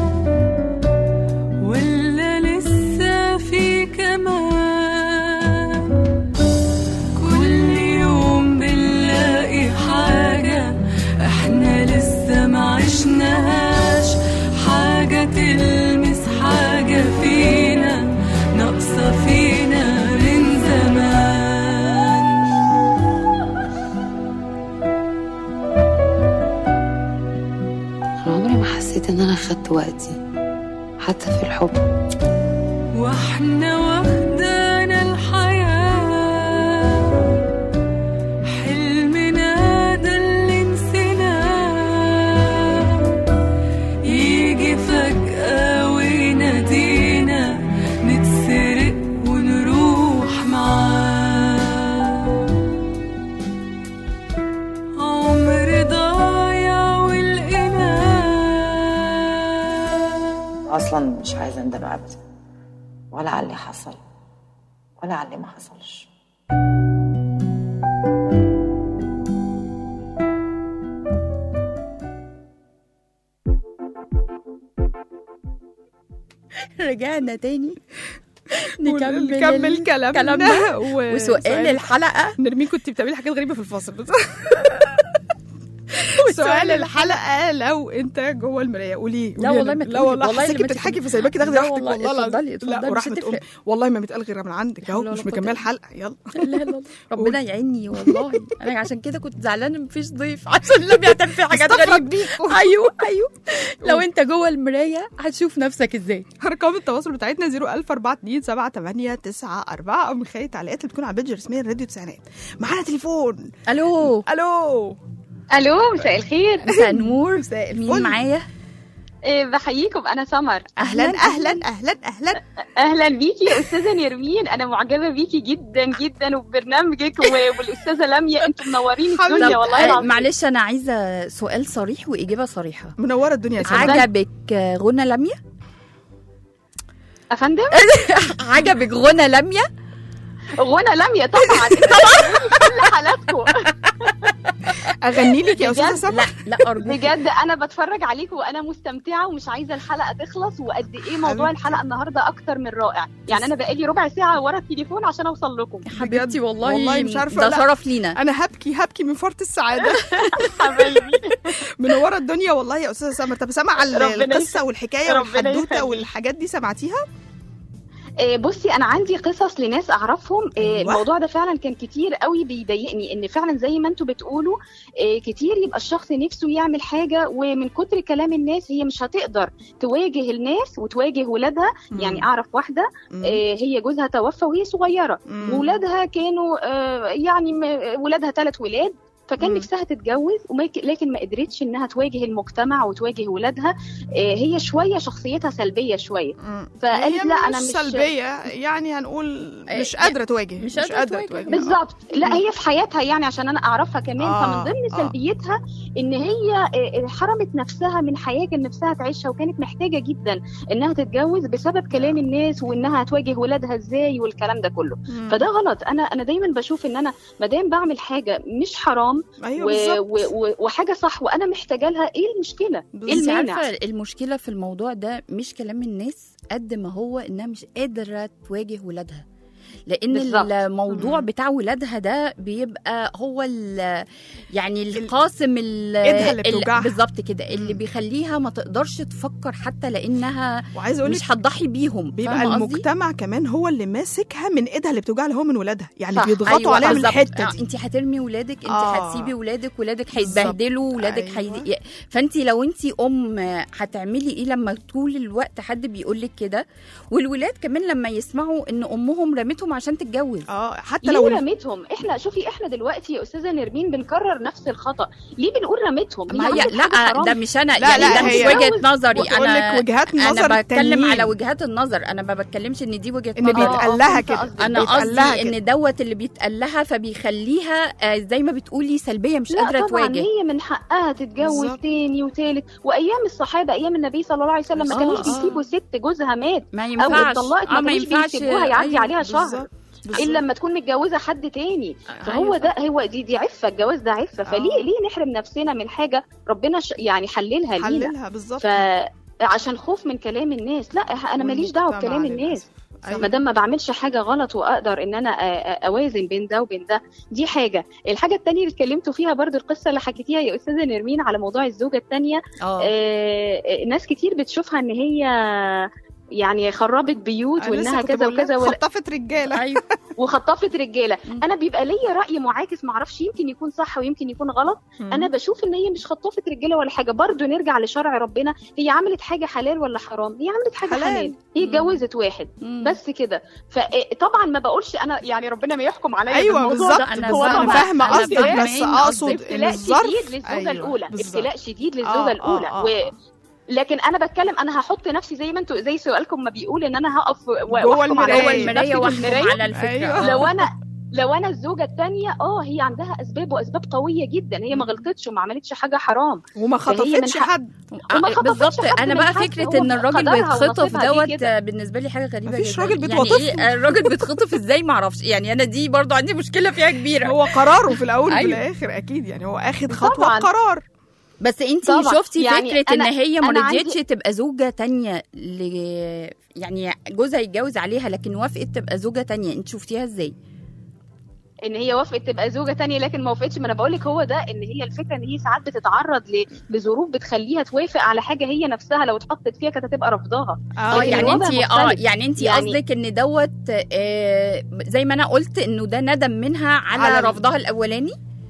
ولا لسه في كمان كل يوم بنلاقي حاجة احنا لسه ما عشناهاش حاجة تلمس حاجة فينا ناقصة فينا من زمان أنا عمري ما حسيت إن أنا خدت وقتي حتى في الحب واحنا واخدانا الحياة حلمنا ده اللي نسيناه يجي فجأة وينادينا نتسرق ونروح معاه عمر ضايع ولقيناه أصلا مش عايزة أندم أبدا ولا على اللي حصل ولا على اللي ما حصلش رجعنا تاني نكمل ال- كلامنا, كلامنا و- وسؤال الحلقه نرمين كنت بتعملي حاجات غريبه في الفاصل بس سؤال الحلقه لو انت جوه المرايه قولي لا قولي والله أنا- ما لا تقولي. والله والله حاساكي اللي ما بتضحكي تقولي. في سايباكي تاخدي لا راحتك والله، والله العظيم. اتفضلي، لا اتفضلي، وراح مش بتقول هتفرق. والله ما بيتقال غير من عندك اهو لا مش ولا مكمل قوة حلقه يلا لا لا لا ربنا يعيني والله انا عشان كده كنت زعلانه مفيش ضيف عشان لم يتم في حاجات استفرد غريبه بيكوا. ايوه ايوه لو انت جوه المرايه هتشوف نفسك ازاي ارقام التواصل بتاعتنا 004278994 او من خلال التعليقات اللي بتكون على البيج الرسميه لراديو تسعينات معانا تليفون الو الو الو مساء الخير مساء النور مساء مين الفل. معايا إيه، بحييكم انا سمر اهلا اهلا اهلا اهلا اهلا بيكي يا استاذه نرمين انا معجبه بيكي جدا جدا وببرنامجك و- والاستاذه لميا انتم منورين حبيبتي. الدنيا طب والله آه، العظيم معلش انا عايزه سؤال صريح واجابه صريحه منوره الدنيا يا سلام عجبك آه، غنى لميا افندم عجبك غنى لميا غنى لميا طبعا طبعا كل حالاتكم اغني لك يا استاذه بجد؟ سما لا لا ارجوك بجد انا بتفرج عليكم وانا مستمتعه ومش عايزه الحلقه تخلص وقد ايه موضوع حبيبتي. الحلقه النهارده اكتر من رائع يعني انا بقالي ربع ساعه ورا التليفون عشان اوصل لكم حبيبتي والله والله مش عارفة ده لا. شرف لينا انا هبكي هبكي من فرط السعاده حبايبي منوره الدنيا والله يا استاذه سما طب سامعه ال- ربنا القصه والحكايه ربنا والحدوته يخليك. والحاجات دي سمعتيها آه، بصي انا عندي قصص لناس اعرفهم آه، أيوة. الموضوع ده فعلا كان كتير قوي بيضايقني ان فعلا زي ما انتوا بتقولوا آه، كتير يبقى الشخص نفسه يعمل حاجه ومن كتر كلام الناس هي مش هتقدر تواجه الناس وتواجه ولادها مم. يعني اعرف واحده مم. آه، هي جوزها توفى وهي صغيره مم. وولادها كانوا آه، يعني م- ولادها ثلاث ولاد فكان مم. نفسها تتجوز وما ك- لكن ما قدرتش انها تواجه المجتمع وتواجه ولادها آه، هي شويه شخصيتها سلبيه شويه مم. فقالت هي لا انا مش مش سلبيه يعني هنقول مش إيه، قادره تواجه مش قادرة تواجه. بالظبط لا هي في حياتها يعني عشان انا اعرفها كمان آه، فمن ضمن آه. سلبيتها ان هي آه، حرمت نفسها من حياه كان نفسها تعيشها وكانت محتاجه جدا انها تتجوز بسبب كلام الناس وانها هتواجه ولادها ازاي والكلام ده كله مم. فده غلط انا انا دايما بشوف ان انا ما دام بعمل حاجه مش حرام ايوه و... بالظبط و... و... وحاجه صح وانا محتاجه لها ايه المشكله ايه بالظبط. انت المانع عارفه المشكله في الموضوع ده مش كلام الناس قد ما هو انها مش قادره تواجه ولادها لان بالظبط. الموضوع مم. بتاع ولادها ده بيبقى هو ال يعني القاسم ال- إيدها اللي ال- بتوجعها. بالظبط كده اللي مم. بيخليها ما تقدرش تفكر حتى لانها وعايزه اقول لك مش هتضحي بيهم بيبقى فاهمة قصدي؟ المجتمع كمان هو اللي ماسكها من ايدها اللي بتوجعها اللي هو من ولادها يعني صح. بيضغطوا أيوة عليها من بالظبط. الحته آه، دي انت هترمي ولادك انت آه. هتسيبي ولادك ولادك بالظبط. هيتبهدلوا ولادك أيوة. هي... فانت لو انت ام هتعملي ايه لما طول الوقت حد بيقول لك كده والولاد كمان لما يسمعوا ان امهم رمتهم عشان تتجوز اه حتى ليه لو ال- رميتهم احنا شوفي احنا دلوقتي يا استاذه نرمين بنكرر نفس الخطا ليه بنقول رميتهم ما هي عملت حاجة لا حرام. ده مش انا لا، يعني لا، ده مش هي- وجهه نظري بقول لك انا وجهات نظر انا بتكلم التانيين. على وجهات النظر انا ما بتكلمش ان دي وجهه ان نظر بيتقال لها فهمت كده قصدك. انا بيتقال لها قصدي كده. ان دوت اللي بيتقال لها فبيخليها آه، زي ما بتقولي سلبيه مش لا قادره طبعا تواجه هي من حقها تتجوز بالظبط. تاني وتالت وايام الصحابه ايام النبي صلى الله عليه وسلم ما آه، كانوش آه. بيسيبوا ست جوزها مات ما او ينفعش اتطلقت آه، ما ما كانوش ينفعش بيسيبوها يعدي أيوة. عليها شهر بالظبط. الا لما تكون متجوزه حد تاني فهو أيوة ده هو دي دي عفه الجواز ده عفه فليه آه. ليه نحرم نفسنا من حاجه ربنا ش... يعني حللها لينا حللها بالظبط فعشان خوف من كلام الناس لا انا ماليش دعوه والمجتمع بكلام للأسف. الناس أيوة. ما دام ما بعملش حاجه غلط واقدر ان انا أ- أ- اوازن بين ده وبين ده دي حاجه الحاجه التانية اللي اتكلمتوا فيها برضو القصه اللي حكيتيها يا استاذه نرمين على موضوع الزوجه التانية اه آه ناس كتير بتشوفها ان هي يعني خربت بيوت أنا لسه وانها كنت كذا بقول لك وكذا ولا- خطفت رجاله ايوه وخطفت رجاله مم. انا بيبقى ليا راي معاكس معرفش يمكن يكون صح ويمكن يكون غلط انا بشوف ان هي مش خطفت رجاله ولا حاجه برضو نرجع لشرع ربنا هي عملت حاجه حلال ولا حرام هي عملت حاجه حلال. حلال, هي مم. اتجوزت واحد مم. بس كده فطبعا ما بقولش انا يعني ربنا ما يحكم عليا ايوه بالموضوع بالظبط ده. أنا بالظبط. هو انا طبعاً فاهمه أنا قصدك فاهمة بس إن اقصد قصدك ان ابتلاء الظرف شديد للزوجه أيوة، الاولى بالظبط. ابتلاء شديد للزوجه آه، آه، الاولى آه، و... آه. لكن انا بتكلم انا هحط نفسي زي ما انتوا زي سؤالكم ما بيقول ان انا هقف و- جوه واحكم على المراية. جوه نفسي المرايه في واحكم المراية. على الفكره أيوة. آه. لو انا لو انا الزوجه الثانيه اه هي عندها اسباب واسباب قويه جدا هي ما غلطتش وما عملتش حاجه حرام وما فهي من خطفتش حق- حد وما آه، خطفتش بالظبط حد انا من بقى حد، فكره هو ان الراجل قدرها بيتخطف ونصيبها دي دوت كده. آه، بالنسبه لي حاجه غريبه مفيش جدا راجل يعني بيتوظف. ايه الراجل بيتخطف ازاي ما اعرفش يعني انا دي برضو عندي مشكله فيها كبيره هو قراره في الاول وفي أيوة. الاخر اكيد يعني هو اخد خطوه طبعاً. بقرار بس انت طبعاً. شفتي يعني فكره ان أنا- هي ما أنا رضيتش عندي- تبقى زوجه تانية ل... يعني جوزها يتجوز عليها لكن وافقت تبقى زوجه تانية انت شفتيها ازاي ان هي وافقت تبقى زوجه تانية لكن ما وافقتش ما انا بقول لك هو ده ان هي الفكره ان هي ساعات بتتعرض ل- لظروف بتخليها توافق على حاجه هي نفسها لو اتحطت فيها كانت هتبقى رافضاها اه لكن يعني الوضع انت اه مختلف. يعني انت يعني- قصدك ان دوت آه زي ما انا قلت انه ده ندم منها على, على على ال- رفضها الاولاني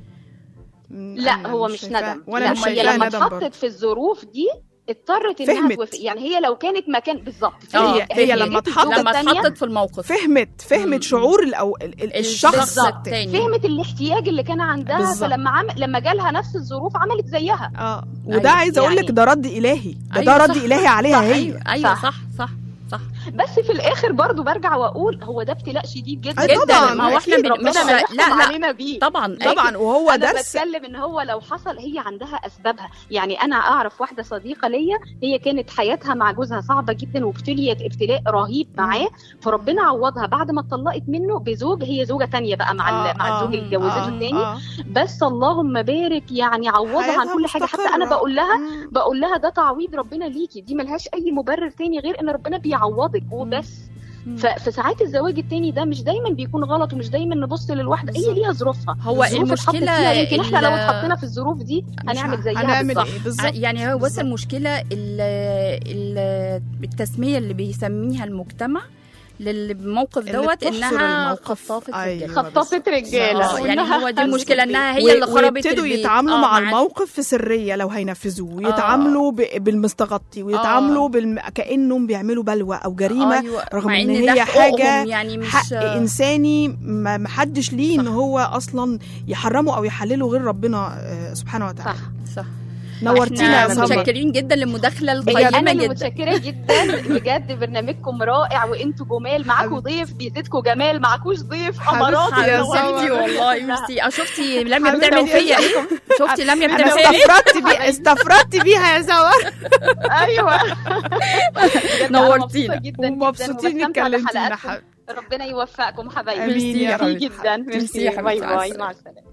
لا أنا هو مش مش شايفاه. ندم وأنا لا مش هي شايفاها لما ندم برضه. اتحطت في الظروف دي اضطرت انها فهمت. توافق يعني هي لو كانت مكان بالظبط اه هي- هي فهمت. لما اتحطت- لما التانية- اتحطت في الموقف فهمت فهمت شعور الأو... ال- ال- الشخص الشخص التاني التاني. فهمت الاحتياج اللي كان عندها بالظبط. فلما عم... لما جالها نفس الظروف عملت زيها اه وده أيوة، عايزه اقول لك يعني- ده رد الهي ده أيوة ده رد صح. الهي عليها صح هي ايوه ايوه صح. صح صح صح بس في الاخر برضو برجع واقول هو ده ابتلاء شديد جدا أي جدا طبعاً، ما هو احنا أكيد بن- ربنا مش ما لا يحكم لا علينا بيه طبعا طبعا وهو انا درس بتكلم ان هو لو حصل هي عندها اسبابها يعني انا اعرف واحده صديقه ليا هي كانت حياتها مع جوزها صعبه جدا وابتليت ابتلاء رهيب معاه فربنا عوضها بعد ما اتطلقت منه بزوج هي زوجه تانية بقى مع آه، ال- مع آه، الزوج اللي اتجوزته آه، التاني آه. بس اللهم بارك يعني عوضها عن حياتها كل حاجه حتى انا مستقرة. بقول لها مم. بقول لها ده تعويض ربنا ليكي دي ملهاش اي مبرر تاني غير ان ربنا بيعوضك وبس ف- فساعات الزواج التاني ده مش دايما بيكون غلط ومش دايما نبص للواحده هي بالظبط. ليها ظروفها هو الظروف اتحطت المشكلة فيها يمكن احنا لو ال- اتحطينا في الظروف دي هنعمل زيها هنعمل بالظبط ايه بالظبط يعني هو بس بالظبط. المشكله ال ال التسميه اللي بيسميها المجتمع للموقف اللي دوت بتحصر انها الموقف. خطافه أيوة. رجالة. خطفت رجاله آه، يعني وإنها هو دي هزت المشكله البيت. انها هي اللي و- خربت ويبتدوا البيت. يتعاملوا آه، مع مع- الموقف في سريه لو هينفذوه يتعاملوا ب- بالمستغطي ويتعاملوا بالم... كانهم بيعملوا بلوى او جريمه أيوة، رغم مع ان إن ده هي حقوقهم حاجه يعني مش حق انساني ما ما حدش ليه ان صح. هو اصلا يحرمه او يحلله غير ربنا آه، سبحانه وتعالى صح صح نورتينا يا احنا سمر متشكرين جدا للمداخله هي القيمه انا اللي جدا متشكره جدا بجد برنامجكم رائع وانتوا جمال معاكم ضيف بيزيدكم جمال معاكوش ضيف حمارات حبيبتي يا منورين. حبيبتي والله ميرسي اه شفتي لميا حبيبتي بتعمل يا فيا ايه شفتي لميا انا بتعمل فيا ايه استفردت بيها استفردت بيها يا سمر ايوه بجد أنا نورتينا. مبسوطة جدا ومبسوطين جدا وبستمتع انك كلمتينا بحلقاتكم. حبيبتي ربنا يوفقكم حبايبي آمين يا ميرسي رب. جدا ميرسي يا ميرسي باي حبيبتي. مع باي السلامة. مع السلامه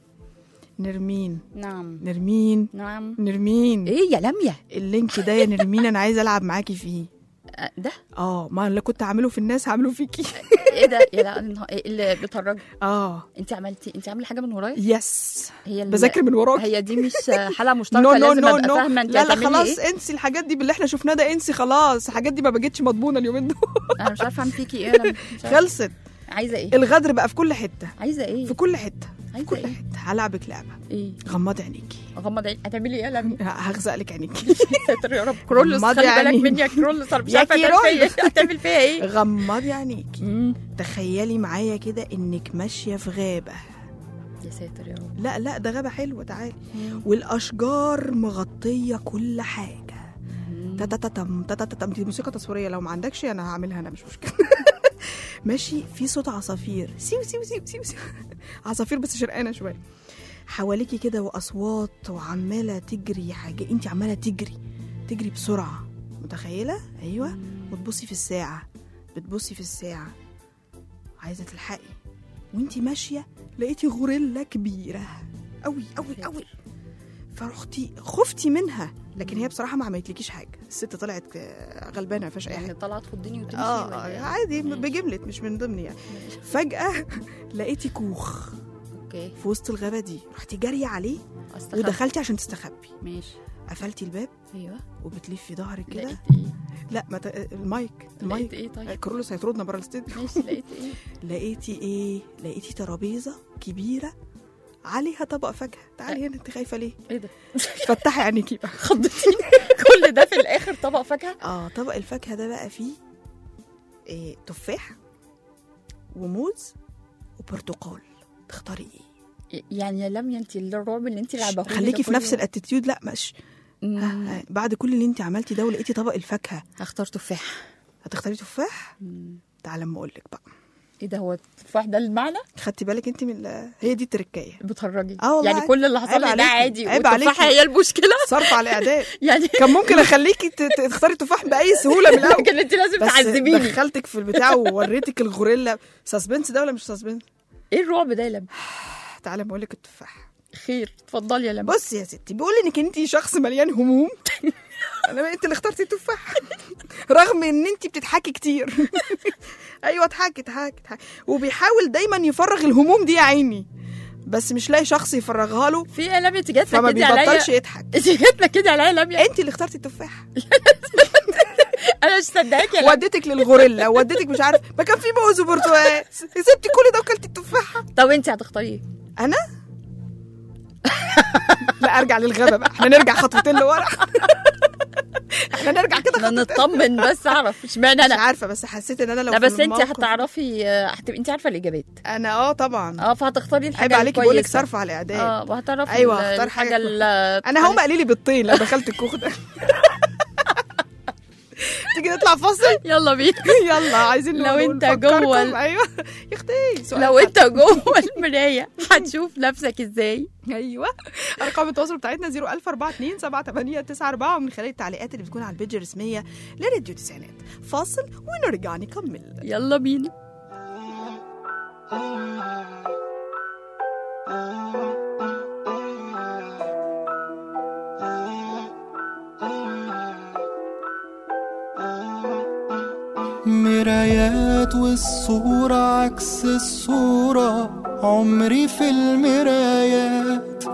نرمين نعم نرمين نعم نرمين ايه يا لميا اللينك ده يا نرمين انا عايزه العب معاكي فيه آه، ده اه ما اللي كنت عامله في الناس هعمله فيكي ايه ده يا لا النها- إيه اللي بتهرجي اه انت عملتي انت عامله حاجه من ورايا يس هي ال- بذاكر من وراكي هي دي مش حلقه مشتركه نو نو لازم نو ابقى نو فاهمه انت لا لا هتعملي خلاص ايه انسي الحاجات دي باللي احنا شفناه ده انسي خلاص الحاجات دي ما بقتش مضمونه اليومين دول انا مش عارفه اعمل فيكي ايه انا مش عارفة. خلصت عايزه ايه الغدر بقى في كل حته عايزه ايه في كل حته في عايزه كل ايه حته هلعبك لعبه ايه غمضي عينيكي غمض عيني هتعملي ايه يا لميا هغزق لك عينيكي ساتر يا رب كرولوس غمضي خلي بالك عينيك. مني يا كرولوس انا مش يا عارفه هتعمل فيا كيرولوس. ايه هتعمل فيا ايه غمضي عينيكي مم. تخيلي معايا كده انك ماشيه في غابه يا ساتر يا رب لا لا ده غابه حلوه تعالي والاشجار مغطيه كل حاجه تتتتم تتتتم دي موسيقى تصويريه لو ما عندكش انا هعملها انا مش مشكله ماشي في صوت عصافير سيو سيو سيو سيو سيو عصافير بس شرقانه شويه حواليكي كده واصوات وعماله تجري حاجه انت عماله تجري تجري بسرعه متخيله ايوه وتبصي في الساعه بتبصي في الساعه عايزه تلحقي وانت ماشيه لقيتي غوريلا كبيره قوي قوي قوي فرحتي خفتي منها لكن هي بصراحه ما عملتلكيش حاجه الست طلعت آه، غلبانه ما فيهاش اي حاجه يعني طلعت تخضني وتمشي اه ولا إيه؟ عادي ماشي. بجملة مش من ضمن يعني فجأة لقيتي كوخ اوكي في وسط الغابة دي رحتي جارية عليه استخبى. ودخلتي عشان تستخبي ماشي قفلتي الباب ايوه وبتلفي ظهرك كده لقيت ايه لا ما ت... المايك لقيت المايك ايه طيب كرولوس هيطردنا بره الاستوديو ماشي لقيت ايه لقيتي ايه لقيتي ترابيزة كبيرة عليها طبق فاكهة تعالي هنا انت خايفة ليه ايه ده فتحي عينيكي بقى خضتيني كل ده في الاخر طبق فاكهه اه طبق الفاكهة ده بقى فيه إيه تفاح وموز وبرتقال تختاري ايه يعني يا لميا انت الرعب اللي انت لعبه خليكي في نفس الاتيتيود لا مش ها ها بعد كل اللي انت عملتي ده ولقيتي طبق الفاكهه هختار تفاح هتختاري تفاح تعالى اما اقول لك بقى ايه ده هو التفاح ده المعنى خدتي بالك انت من ال- هي دي التركايه بتهرجي اه والله يعني كل اللي عيب حصل لي ده عليكي. عادي عيب والتفاحه عليكي. هي المشكله صرف على الاعداد يعني كان ممكن اخليكي ت- ت- تختاري تفاح باي سهوله من الاول لكن انت لازم بس تعذبيني دخلتك في البتاع ووريتك الغوريلا سسبنس ده ولا مش سسبنس ايه الرعب ده يا لميا تعالى اما اقول لك التفاح خير اتفضلي يا لميا بصي يا ستي بيقول انك انت شخص مليان هموم انا انت اللي اخترتي التفاح رغم ان انت بتضحكي كتير ايوه اضحكي اضحكي اضحكي وبيحاول دايما يفرغ الهموم دي يا عيني بس مش لاقي شخص يفرغها له في يا لميا انت جات فما لك كده عليا بيبطلش يضحك انت جات لك كده عليا لميا انت اللي اخترتي التفاح انا مش مصدقاك يا لميا وديتك للغوريلا وديتك مش عارف ما كان في موز وبرتقال سبتي كل ده وكلتي التفاحه طب انت هتختاري ايه؟ انا لا ارجع للغابه بقى احنا نرجع خطوتين لورا احنا نرجع كده انا نطمن بس اعرف اشمعنى انا مش عارفه بس حسيت ان انا لو لا في بس انت الموقف- هتعرفي هتبقي انت عارفه الاجابات انا اه طبعا اه فهتختاري الحاجه عيب عليكي بقول لك الكويسة. صرف على الاعداد اه وهتعرفي ايوه ال- هختار الحاجه حاجه ال- انا هقوم اقلي لي بيضتين لو دخلت الكوخ ده تيجي نطلع فاصل يلا بينا يلا عايزين لو نقول- انت نفكركم. جوه ال- ايوه يا اختي سؤال لو انت جوه المرايه هتشوف نفسك ازاي ايوه ارقام التواصل بتاعتنا 01042 7894 ومن خلال التعليقات اللي بتكون على البيج الرسميه لراديو تسعينات فاصل ونرجع نكمل يلا بينا مرايات والصورة عكس الصورة عمري في المرايات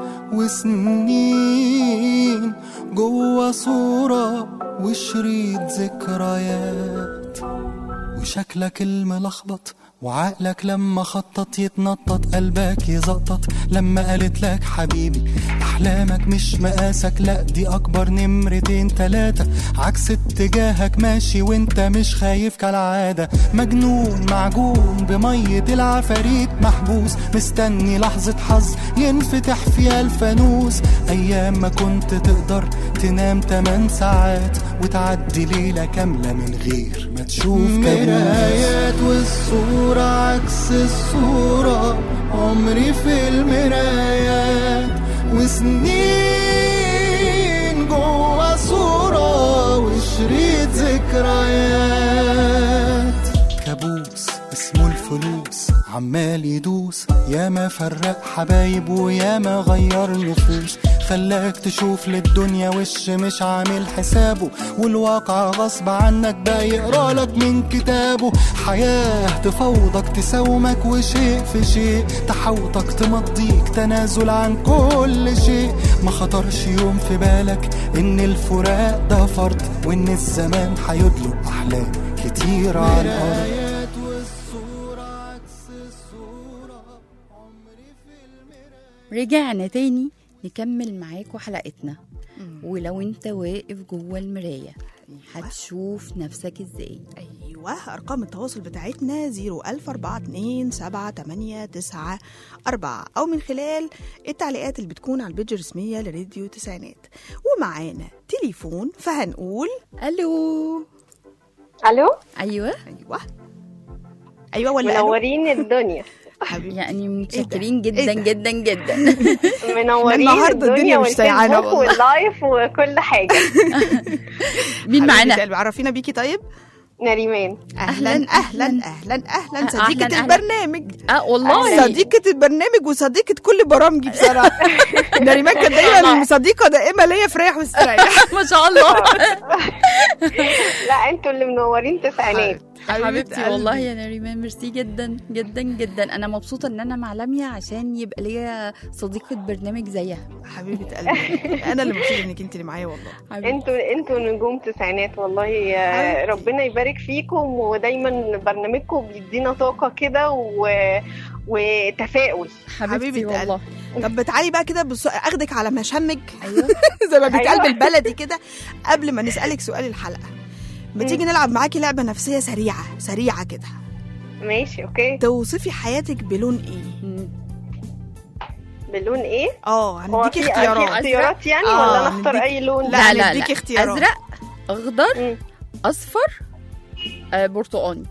وسنين جوا صورة وشريط ذكريات وشكلك الملخبط وعقلك لما خطط يتنطط قلبك يزقطط لما قالت لك حبيبي احلامك مش مقاسك لا دي اكبر نمرتين تلاتة عكس اتجاهك ماشي وانت مش خايف كالعادة مجنون معجون بمية العفاريت محبوس مستني لحظة حظ ينفتح فيها الفانوس ايام ما كنت تقدر تنام 8 ساعات وتعدي ليلة كاملة من غير ما تشوف مرايات والصورة عكس الصورة عمري في المرايات وسنين جوا صورة وشريط ذكريات كابوس اسمه الفلوس عمال يدوس ياما فرق حبايب وياما غير نفوس خلاك تشوف للدنيا وش مش عامل حسابه والواقع غصب عنك بقى يقرا لك من كتابه حياة تفوضك تساومك وشيء في شيء تحوطك تمضيك تنازل عن كل شيء ما خطرش يوم في بالك ان الفراق ده فرض وان الزمان هيدلق احلام كتير على الارض رجعنا تاني نكمل معاكم حلقتنا ولو انت واقف جوه المرايه هتشوف نفسك ازاي ايوه ارقام التواصل بتاعتنا 010427894 او من خلال التعليقات اللي بتكون على البيج الرسميه لراديو تسعينات ومعانا تليفون فهنقول الو الو ايوه ايوه ايوه ولا ألو؟ منورين الدنيا يعني متشكرين جدا إيه ده؟ جدا جدا منورين النهاردة الدنيا مش سايعانا والفيسبوك والله. واللايف وكل حاجه مين معانا حبيبة قلبي، عرفينا بيكي طيب نريمان اهلا اهلا اهلا اهلا أهلاً، صديقه أهلاً. البرنامج اه والله صديقة البرنامج وصديقة كل برامجي بصراحة نريمان كانت دايما صديقة دائمة ليا في ريح واستريح ما شاء الله لا انتوا اللي منورين تسعينات حبيبتي قلبي. والله يا نريمان ميرسي جدا جدا جدا انا مبسوطه ان انا مع لميا عشان يبقى ليا صديقه برنامج زيها حبيبة قلبي انا اللي مبسوطة انك انت اللي معايا والله حبيبتي. انتوا انتوا نجوم تسعينات والله آه، ربنا يبارك فيكم ودايما برنامجكم بيدينا طاقه كده و... وتفاؤل حبيبتي حبيبة والله طب تعالي بقى كده بص... اخدك على مشمج ايوه زي ما بيتقال أيوة. بالبلدي كده قبل ما نسألك سؤال الحلقة ما تيجي نلعب معاكي لعبة نفسية سريعة سريعة كده ماشي اوكي توصفي حياتك بلون ايه مم. بلون ايه اه هو هنديكي في في اختيارات اختيارات يعني آه، ولا نختار نديك- اي لون لا، لا لا نديكي لا اختيارات. ازرق اخضر مم. اصفر آه برتقاني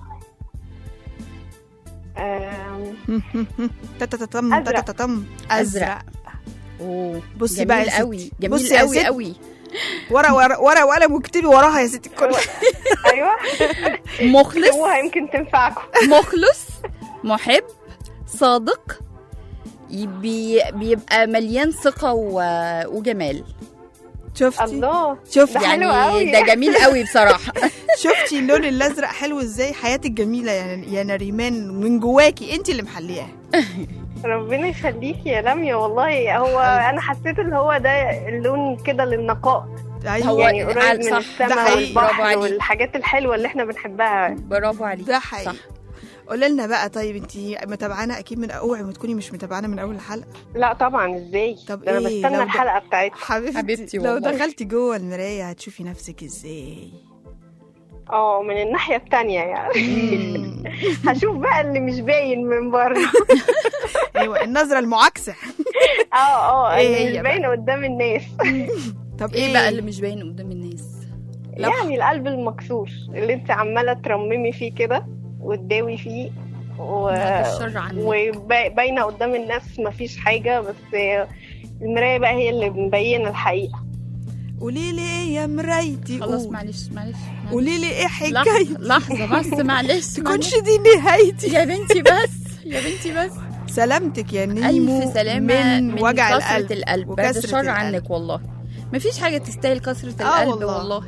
آم، تتتتم أزرق. تتتتم أزرق. ازرق اوه بصي جميل بقى يا ستي. قوي جميل بصي يا قوي ستي. قوي ورق ورق ورق وقلم واكتبي وراها يا ستي الكل ايوه مخلص اكتبوها يمكن تنفعكم مخلص محب صادق بي بيبقى مليان ثقة و- وجمال شفتي الله شفتي ده حلو قوي ده جميل قوي بصراحه شفتي اللون الازرق حلو ازاي حياتك جميله يا يا نريمان من جواكي انت اللي محلياها ربنا يخليكي يا لميا والله هو انا حسيت ان هو ده اللون كده للنقاء أيوة. يعني قريب من صح، ده السماء حقيقي. برافو والبحر عليك. والحاجات الحلوه اللي احنا بنحبها برافو عليك ده حقيقي صح قولي لنا بقى طيب انت متابعانا اكيد من اوعي ما تكوني مش متابعانا من اول الحلقه لا طبعا ازاي طب ده انا إيه؟ بستنى لو الحلقه بتاعتكم حبيبتي, حبيبتي لو والله. دخلتي جوه المرايه هتشوفي نفسك ازاي اه من الناحيه التانية يعني هشوف بقى اللي مش باين من بره ايوه النظره المعاكسه اه اه إيه اللي هي مش بقى؟ باين قدام الناس طب ايه بقى اللي مش باين قدام الناس يعني القلب المكسور اللي انت عماله ترممي فيه كده وتداوي فيه و... بعد الشر عنك. وباينه قدام الناس مفيش حاجه بس المرايه بقى هي اللي مبينه الحقيقه قولي لي ايه يا مرايتي خلاص قول. معلش معلش معلش. قولي لي ايه حكايتي لحظة لحظة بس معلش تكونش معلش. دي نهايتي يا بنتي بس يا بنتي بس سلامتك يا نيمو ألف سلامة من, وجع كسرة القلب القلب بعد وكسرة الشر القلب. عنك والله مفيش حاجة تستاهل كسرة آه القلب والله. والله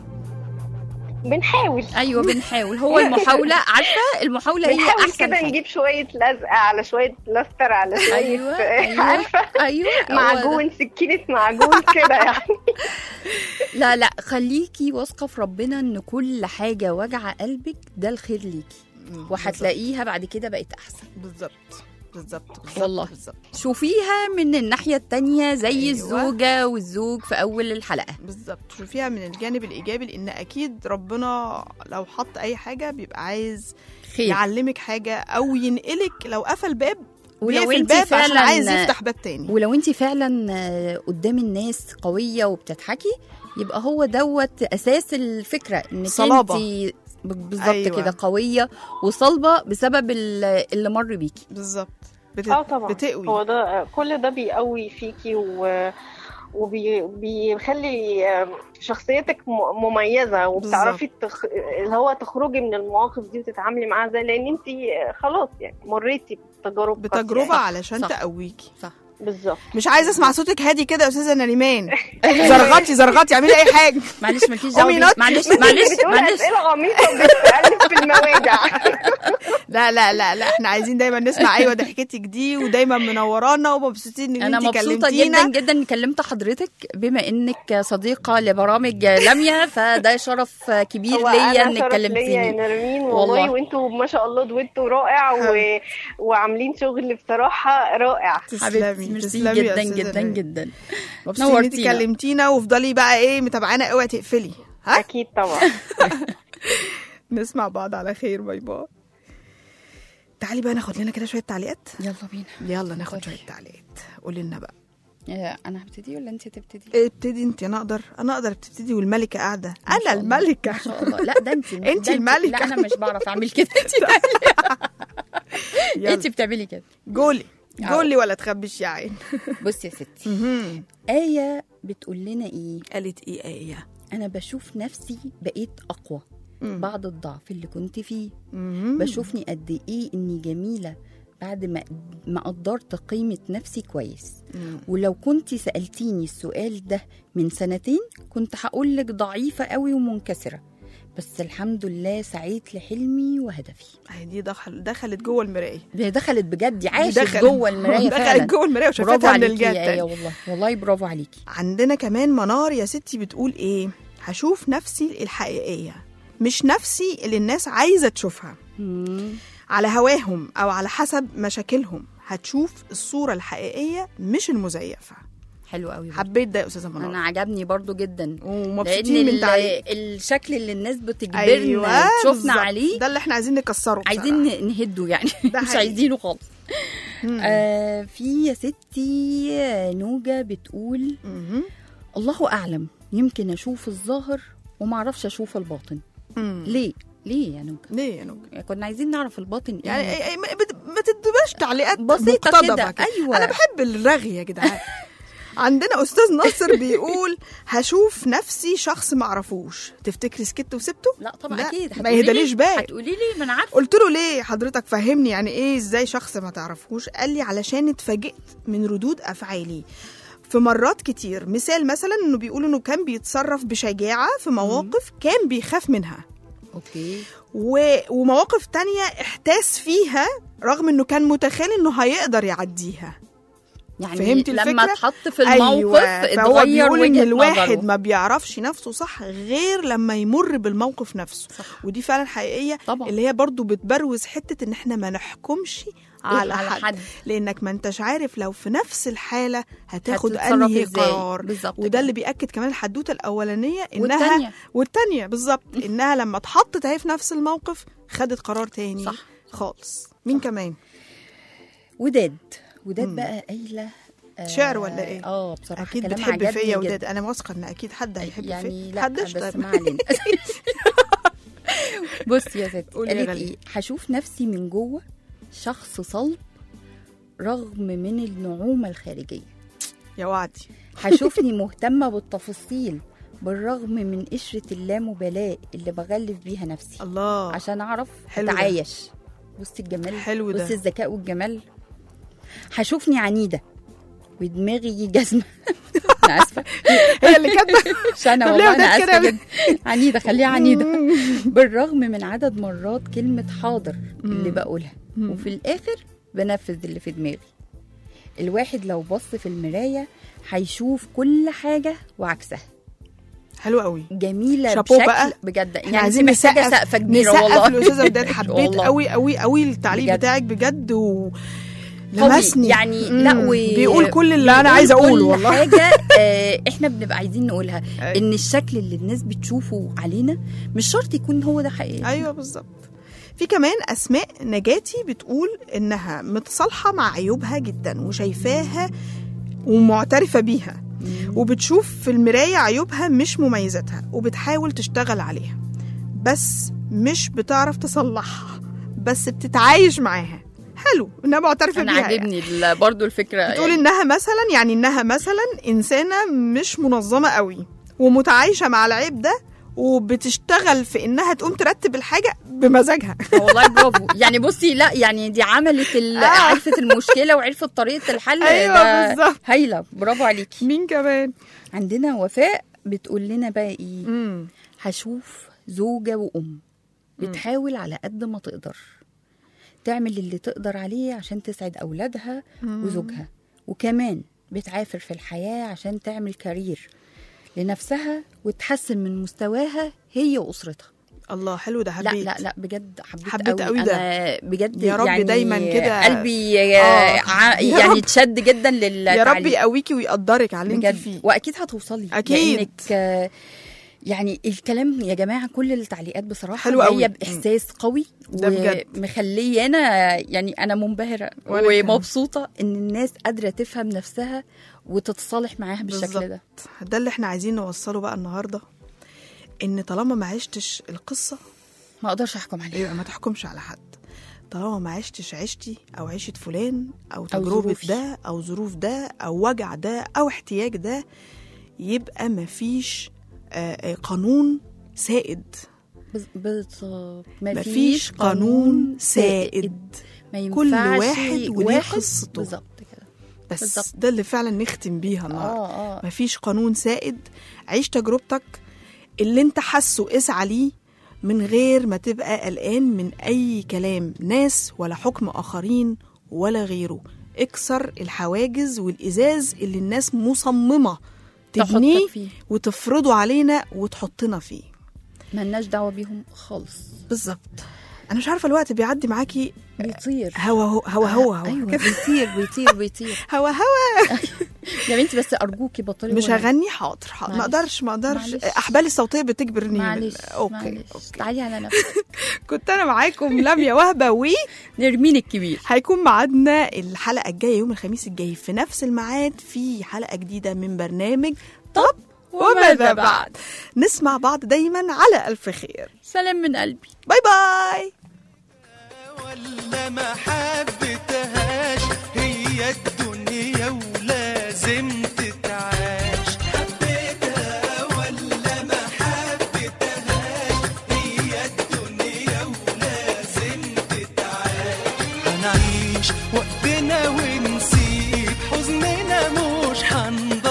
بنحاول أيوة بنحاول هو المحاولة عارفة المحاولة هي بنحاول أحسن كده حاجة نجيب شويه لزقه على شويه بلاستر على شويه أيوة أيوة عارفه أيوة هو ده. معجون سكينه معجون كده يعني لا لا خليكي واثقة في ربنا إن كل حاجة وجع قلبك ده الخير ليكي وهتلاقيها بعد كده بقت أحسن بالظبط بالظبط بالظبط والله. بالظبط شوفيها من الناحية التانية زي أيوة. الزوجة والزوج في أول الحلقة بالظبط شوفيها من الجانب الايجابي لان اكيد ربنا لو حط اي حاجه بيبقى عايز خير يعلمك حاجه او ينقلك لو قفل باب ولو بيقفل انت باب عشان فعلا عايز يفتح باب تاني ولو انت فعلا آه، قدام الناس قويه وبتضحكي يبقى هو دوت اساس الفكره انك صلابة. انت بالظبط أيوة. أيوة. كده قويه وصلبه بسبب ال- اللي مر بيكي بالظبط بت... اه طبعا بتقوي هو ده كل ده بيقوي فيكي و وبيخلي شخصيتك م- مميزه وبتعرفي تخ... اللي هو تخرجي من المواقف دي وتتعاملي معاها زي لان انت خلاص يعني مريتي بتجارب قاسية. بتجربه علشان صح. تقويكي صح بالظبط مش عايزه اسمع صوتك هادي كده يا استاذه نريمان زرغطي زرغطي اعملي اي حاجه معلش مالكيش دعوه قومي بيه. نط. معلش معلش بتقول معلش اسئله غميضه وبتقلب في المواجع لا لا لا لا احنا عايزين دايما نسمع ايوه ضحكتك دي ودايما منورانا ومبسوطين ان انا انت مبسوطه كلمتينا جدا جدا اني كلمت حضرتك بما انك صديقه لبرامج لميا فده شرف كبير هو ليا أنا انك شرف ليا يا كلمتيني نرمين والله. والله وانتوا ما شاء الله دويتو رائع و... وعاملين شغل بصراحه رائع حبيبتي ميرسي تسلمي يا جدا أستاذة جدا نرمين. جدا مبسوطين ان انت نورتينا. كلمتينا وافضلي بقى ايه متابعانا اوعي تقفلي ها اكيد طبعا نسمع بعض على خير باي باي تعالي بقى ناخد لنا كده شويه تعليقات يلا بينا يلا ناخد شويه تعليقات قولي لنا بقى آه، انا هبتدي ولا انت تبتدي ابتدي انت انا اقدر انا اقدر تبتدي والملكه قاعده ما انا شاء الله. الملكه ما شاء الله لا ده انت انت ده الملكة. لا انا مش بعرف اعمل كده انت يلا. انت بتعملي كده قولي أو. قولي ولا تخبيش يا عين بصي يا ستي مهم. آية بتقول لنا ايه قالت ايه ايه انا بشوف نفسي بقيت اقوى مم. بعد الضعف اللي كنت فيه مهم. بشوفني قد ايه اني جميله بعد ما ما قدرت قيمه نفسي كويس مم. ولو كنت سالتيني السؤال ده من سنتين كنت هقول لك ضعيفه قوي ومنكسره بس الحمد لله سعيت لحلمي وهدفي اهي دي دخل دخلت جوه المرايه دي دخلت بجد دي عاشت دخلت- جوه المرايه دخلت فعلا جوه المرايه برافو وشافتها من عليكي الجهه يا آية التانية والله والله برافو عليكي عندنا كمان منار يا ستي بتقول ايه هشوف نفسي الحقيقيه مش نفسي اللي الناس عايزه تشوفها على هواهم او على حسب مشاكلهم هتشوف الصوره الحقيقيه مش المزيفه حلو قوي برضه. حبيت ده يا استاذه منار انا عجبني برضو جدا لان ومبسوطين من ال- تعليق الشكل اللي الناس بتجبرنا أيوة، تشوفنا بالظبط. عليه ده اللي احنا عايزين نكسره عايزين بصراحة. ن- نهده يعني ده مش حقيقي. عايزينه خالص مم. آه في يا ستي آه، نوجة بتقول مهم. الله اعلم يمكن اشوف الظاهر وما اعرفش اشوف الباطن مم. ليه ليه يا نوجة ليه يا نوجة كنا عايزين نعرف الباطن ايه يعني أي- أي- ما بت- ما تدوباش تعليقات بسيطة مقتضبة كده، أيوة. انا بحب الرغي يا جدعان عندنا استاذ ناصر بيقول هشوف نفسي شخص معرفوش تفتكري سكت وسبته لا طبعا لا، اكيد ما هتقولي يهداليش لي- بال. هتقولي لي ما انا عارفه قلت له ليه حضرتك فهمني يعني ايه ازاي شخص ما تعرفوش قال لي علشان اتفاجئت من ردود افعالي في مرات كتير مثال مثلا انه بيقول انه كان بيتصرف بشجاعه في مواقف كان بيخاف منها اوكي و... ومواقف تانية احتاس فيها رغم انه كان متخيل انه هيقدر يعديها يعني فهمتي الفكرة؟ لما اتحط في الموقف أيوة. فهو اتغير بيقول ان وجهة الواحد نظره. ما بيعرفش نفسه صح غير لما يمر بالموقف نفسه صح. ودي فعلا حقيقيه طبعا. اللي هي برضو بتبروز حته ان احنا ما نحكمش على, على حد. حد. لانك ما انتش عارف لو في نفس الحاله هتاخد هتتصرف انهي إزاي. قرار بالظبط وده اللي بياكد كمان الحدوته الاولانيه انها والتانية. والتانيه بالظبط انها لما اتحطت اهي في نفس الموقف خدت قرار تاني صح. خالص مين كمان وداد وداد مم. بقى قايله آه، شعر ولا ايه؟ اه بصراحه اكيد كلام بتحب عجبني فيا جدا. وداد انا واثقه ان اكيد حد هيحب يعني فيا لا حدش بس طيب. ما علينا بص يا ستي قولي يا قالت غالية. ايه هشوف نفسي من جوه شخص صلب رغم من النعومه الخارجيه يا وعدي هشوفني مهتمه بالتفاصيل بالرغم من قشره اللامبالاه اللي بغلف بيها نفسي الله عشان اعرف حلو ده. اتعايش بصي الجمال حلو ده. بصي الذكاء والجمال هشوفني عنيده ودماغي جزمه انا اسفه هي اللي كاتبه مش انا طب ليه والله انا وداد كده اسفه يا جدا عنيده خليها عنيده بالرغم من عدد مرات كلمه حاضر اللي بقولها مم. وفي الاخر بنفذ اللي في دماغي الواحد لو بص في المرايه هيشوف كل حاجه وعكسها حلو قوي جميله شابوه بشكل بقى. بجد احنا يعني عايزين انت محتاجه نسقف سقفه كبيره نسقف والله الاستاذه وداد حبيت والله. قوي قوي قوي التعليق بجد. بتاعك بجد و قوي. لمسني يعني مم. لا و... بيقول كل اللي انا بيقول عايزه اقوله كل والله حاجه آه احنا بنبقى عايزين نقولها أيوة. ان الشكل اللي الناس بتشوفه علينا مش شرط يكون هو ده حقيقي ايوه بالظبط في كمان اسماء نجاتي بتقول انها متصالحه مع عيوبها جدا وشايفاها ومعترفه بيها وبتشوف في المرايه عيوبها مش مميزاتها وبتحاول تشتغل عليها بس مش بتعرف تصلحها بس بتتعايش معاها حلو انها معترفه انا بيها يعني. عاجبني ال- برضو الفكره بتقول يعني. انها مثلا يعني انها مثلا انسانه مش منظمه قوي ومتعايشه مع العيب ده وبتشتغل في انها تقوم ترتب الحاجه بمزاجها والله برافو يعني بصي لا يعني دي عملت ال... آه. عرفت المشكله وعرفت طريقه الحل أيوة ده بالظبط. هايله برافو عليكي مين كمان عندنا وفاء بتقول لنا بقى ايه مم. هشوف زوجه وام بتحاول على قد ما تقدر تعمل اللي تقدر عليه عشان تسعد اولادها مم. وزوجها وكمان بتعافر في الحياه عشان تعمل كارير لنفسها وتحسن من مستواها هي واسرتها الله حلو ده لا حبيت لا لا بجد حبيت, حبيت قوي, قوي ده. أنا بجد يا رب يعني دايماً كده. قلبي آه. ع- يا يعني رب. اتشد جدا لل يا رب يقويكي ويقدرك على اللي انت بجد فيه واكيد هتوصلي أكيد. لانك آه، يعني الكلام يا جماعه كل التعليقات بصراحه حلو قوي. جايه باحساس قوي ده بجد. ومخليانا يعني انا منبهره وأنا كمان. ومبسوطه ان الناس قادره تفهم نفسها وتتصالح معاها بالشكل ده ده اللي احنا عايزين نوصله بقى النهارده ان طالما ما عشتش القصه ما اقدرش احكم عليها يبقى ما تحكمش على حد طالما ما عشتش عشتي او عيشه فلان او تجربه ظروفي. ده او ظروف ده او وجع ده او احتياج ده يبقى ما فيش آه، آه، قانون سائد بز- بالظبط مفيش قانون سائد ما كل ينفعش واحد وليه واحد قصته بالظبط كده بس بالظبط. ده اللي فعلا نختم بيها النهارده اه اه مفيش قانون سائد عيش تجربتك اللي انت حاسه اسعى ليه من غير ما تبقى قلقان من اي كلام ناس ولا حكم اخرين ولا غيره اكسر الحواجز والازاز اللي الناس مصممه تحطك تبنيه فيه. وتفرضه علينا وتحطنا فيه ملناش دعوه بيهم خالص بالظبط انا مش عارفه الوقت بيعدي معاكي بيطير هوا هوا هوا هوا, هوا. ايوه بيطير بيطير بيطير هوا هوا يا بنتي بس ارجوكي بطلي مش غنى. هغني حاضر حاضر ما معلش. اقدرش ما اقدرش معلش. احبالي الصوتيه بتجبرني معلش اوكي معلش. اوكي تعالي على نفسك كنت انا معاكم لميا وهبه و نرمين الكبير هيكون ميعادنا الحلقه الجايه يوم الخميس الجاي في نفس الميعاد في حلقه جديده من برنامج طب وماذا بعد نسمع بعض دايما على الف خير سلام من قلبي باي باي ولا ما حبيتهاش هي الدنيا ولازم تتعاش حبيتها ولا ما حبيتهاش هي الدنيا ولازم تتعاش هنعيش وقتنا ونسيب حزننا مش هنضل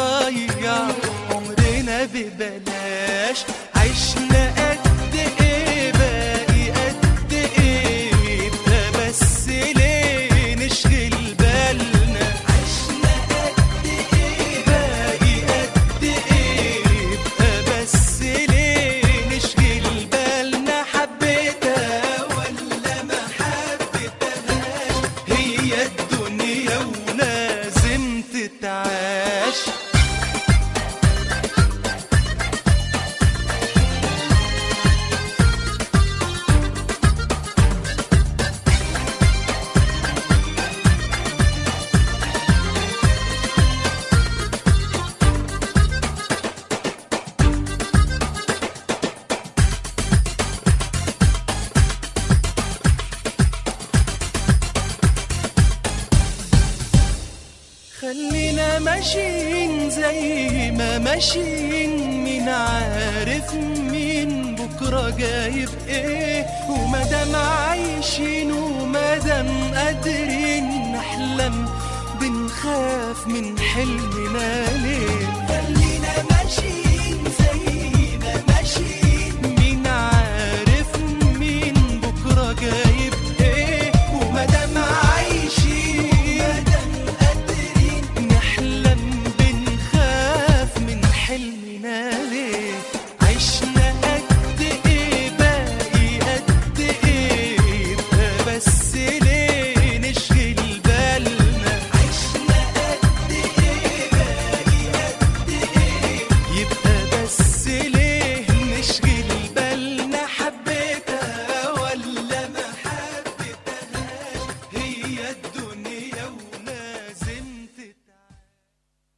خلينا ماشيين زي ما ماشيين مين عارف مين بكرة جايب ايه ومادام عايشين ومادام قادرين نحلم بنخاف من حلمنا ليه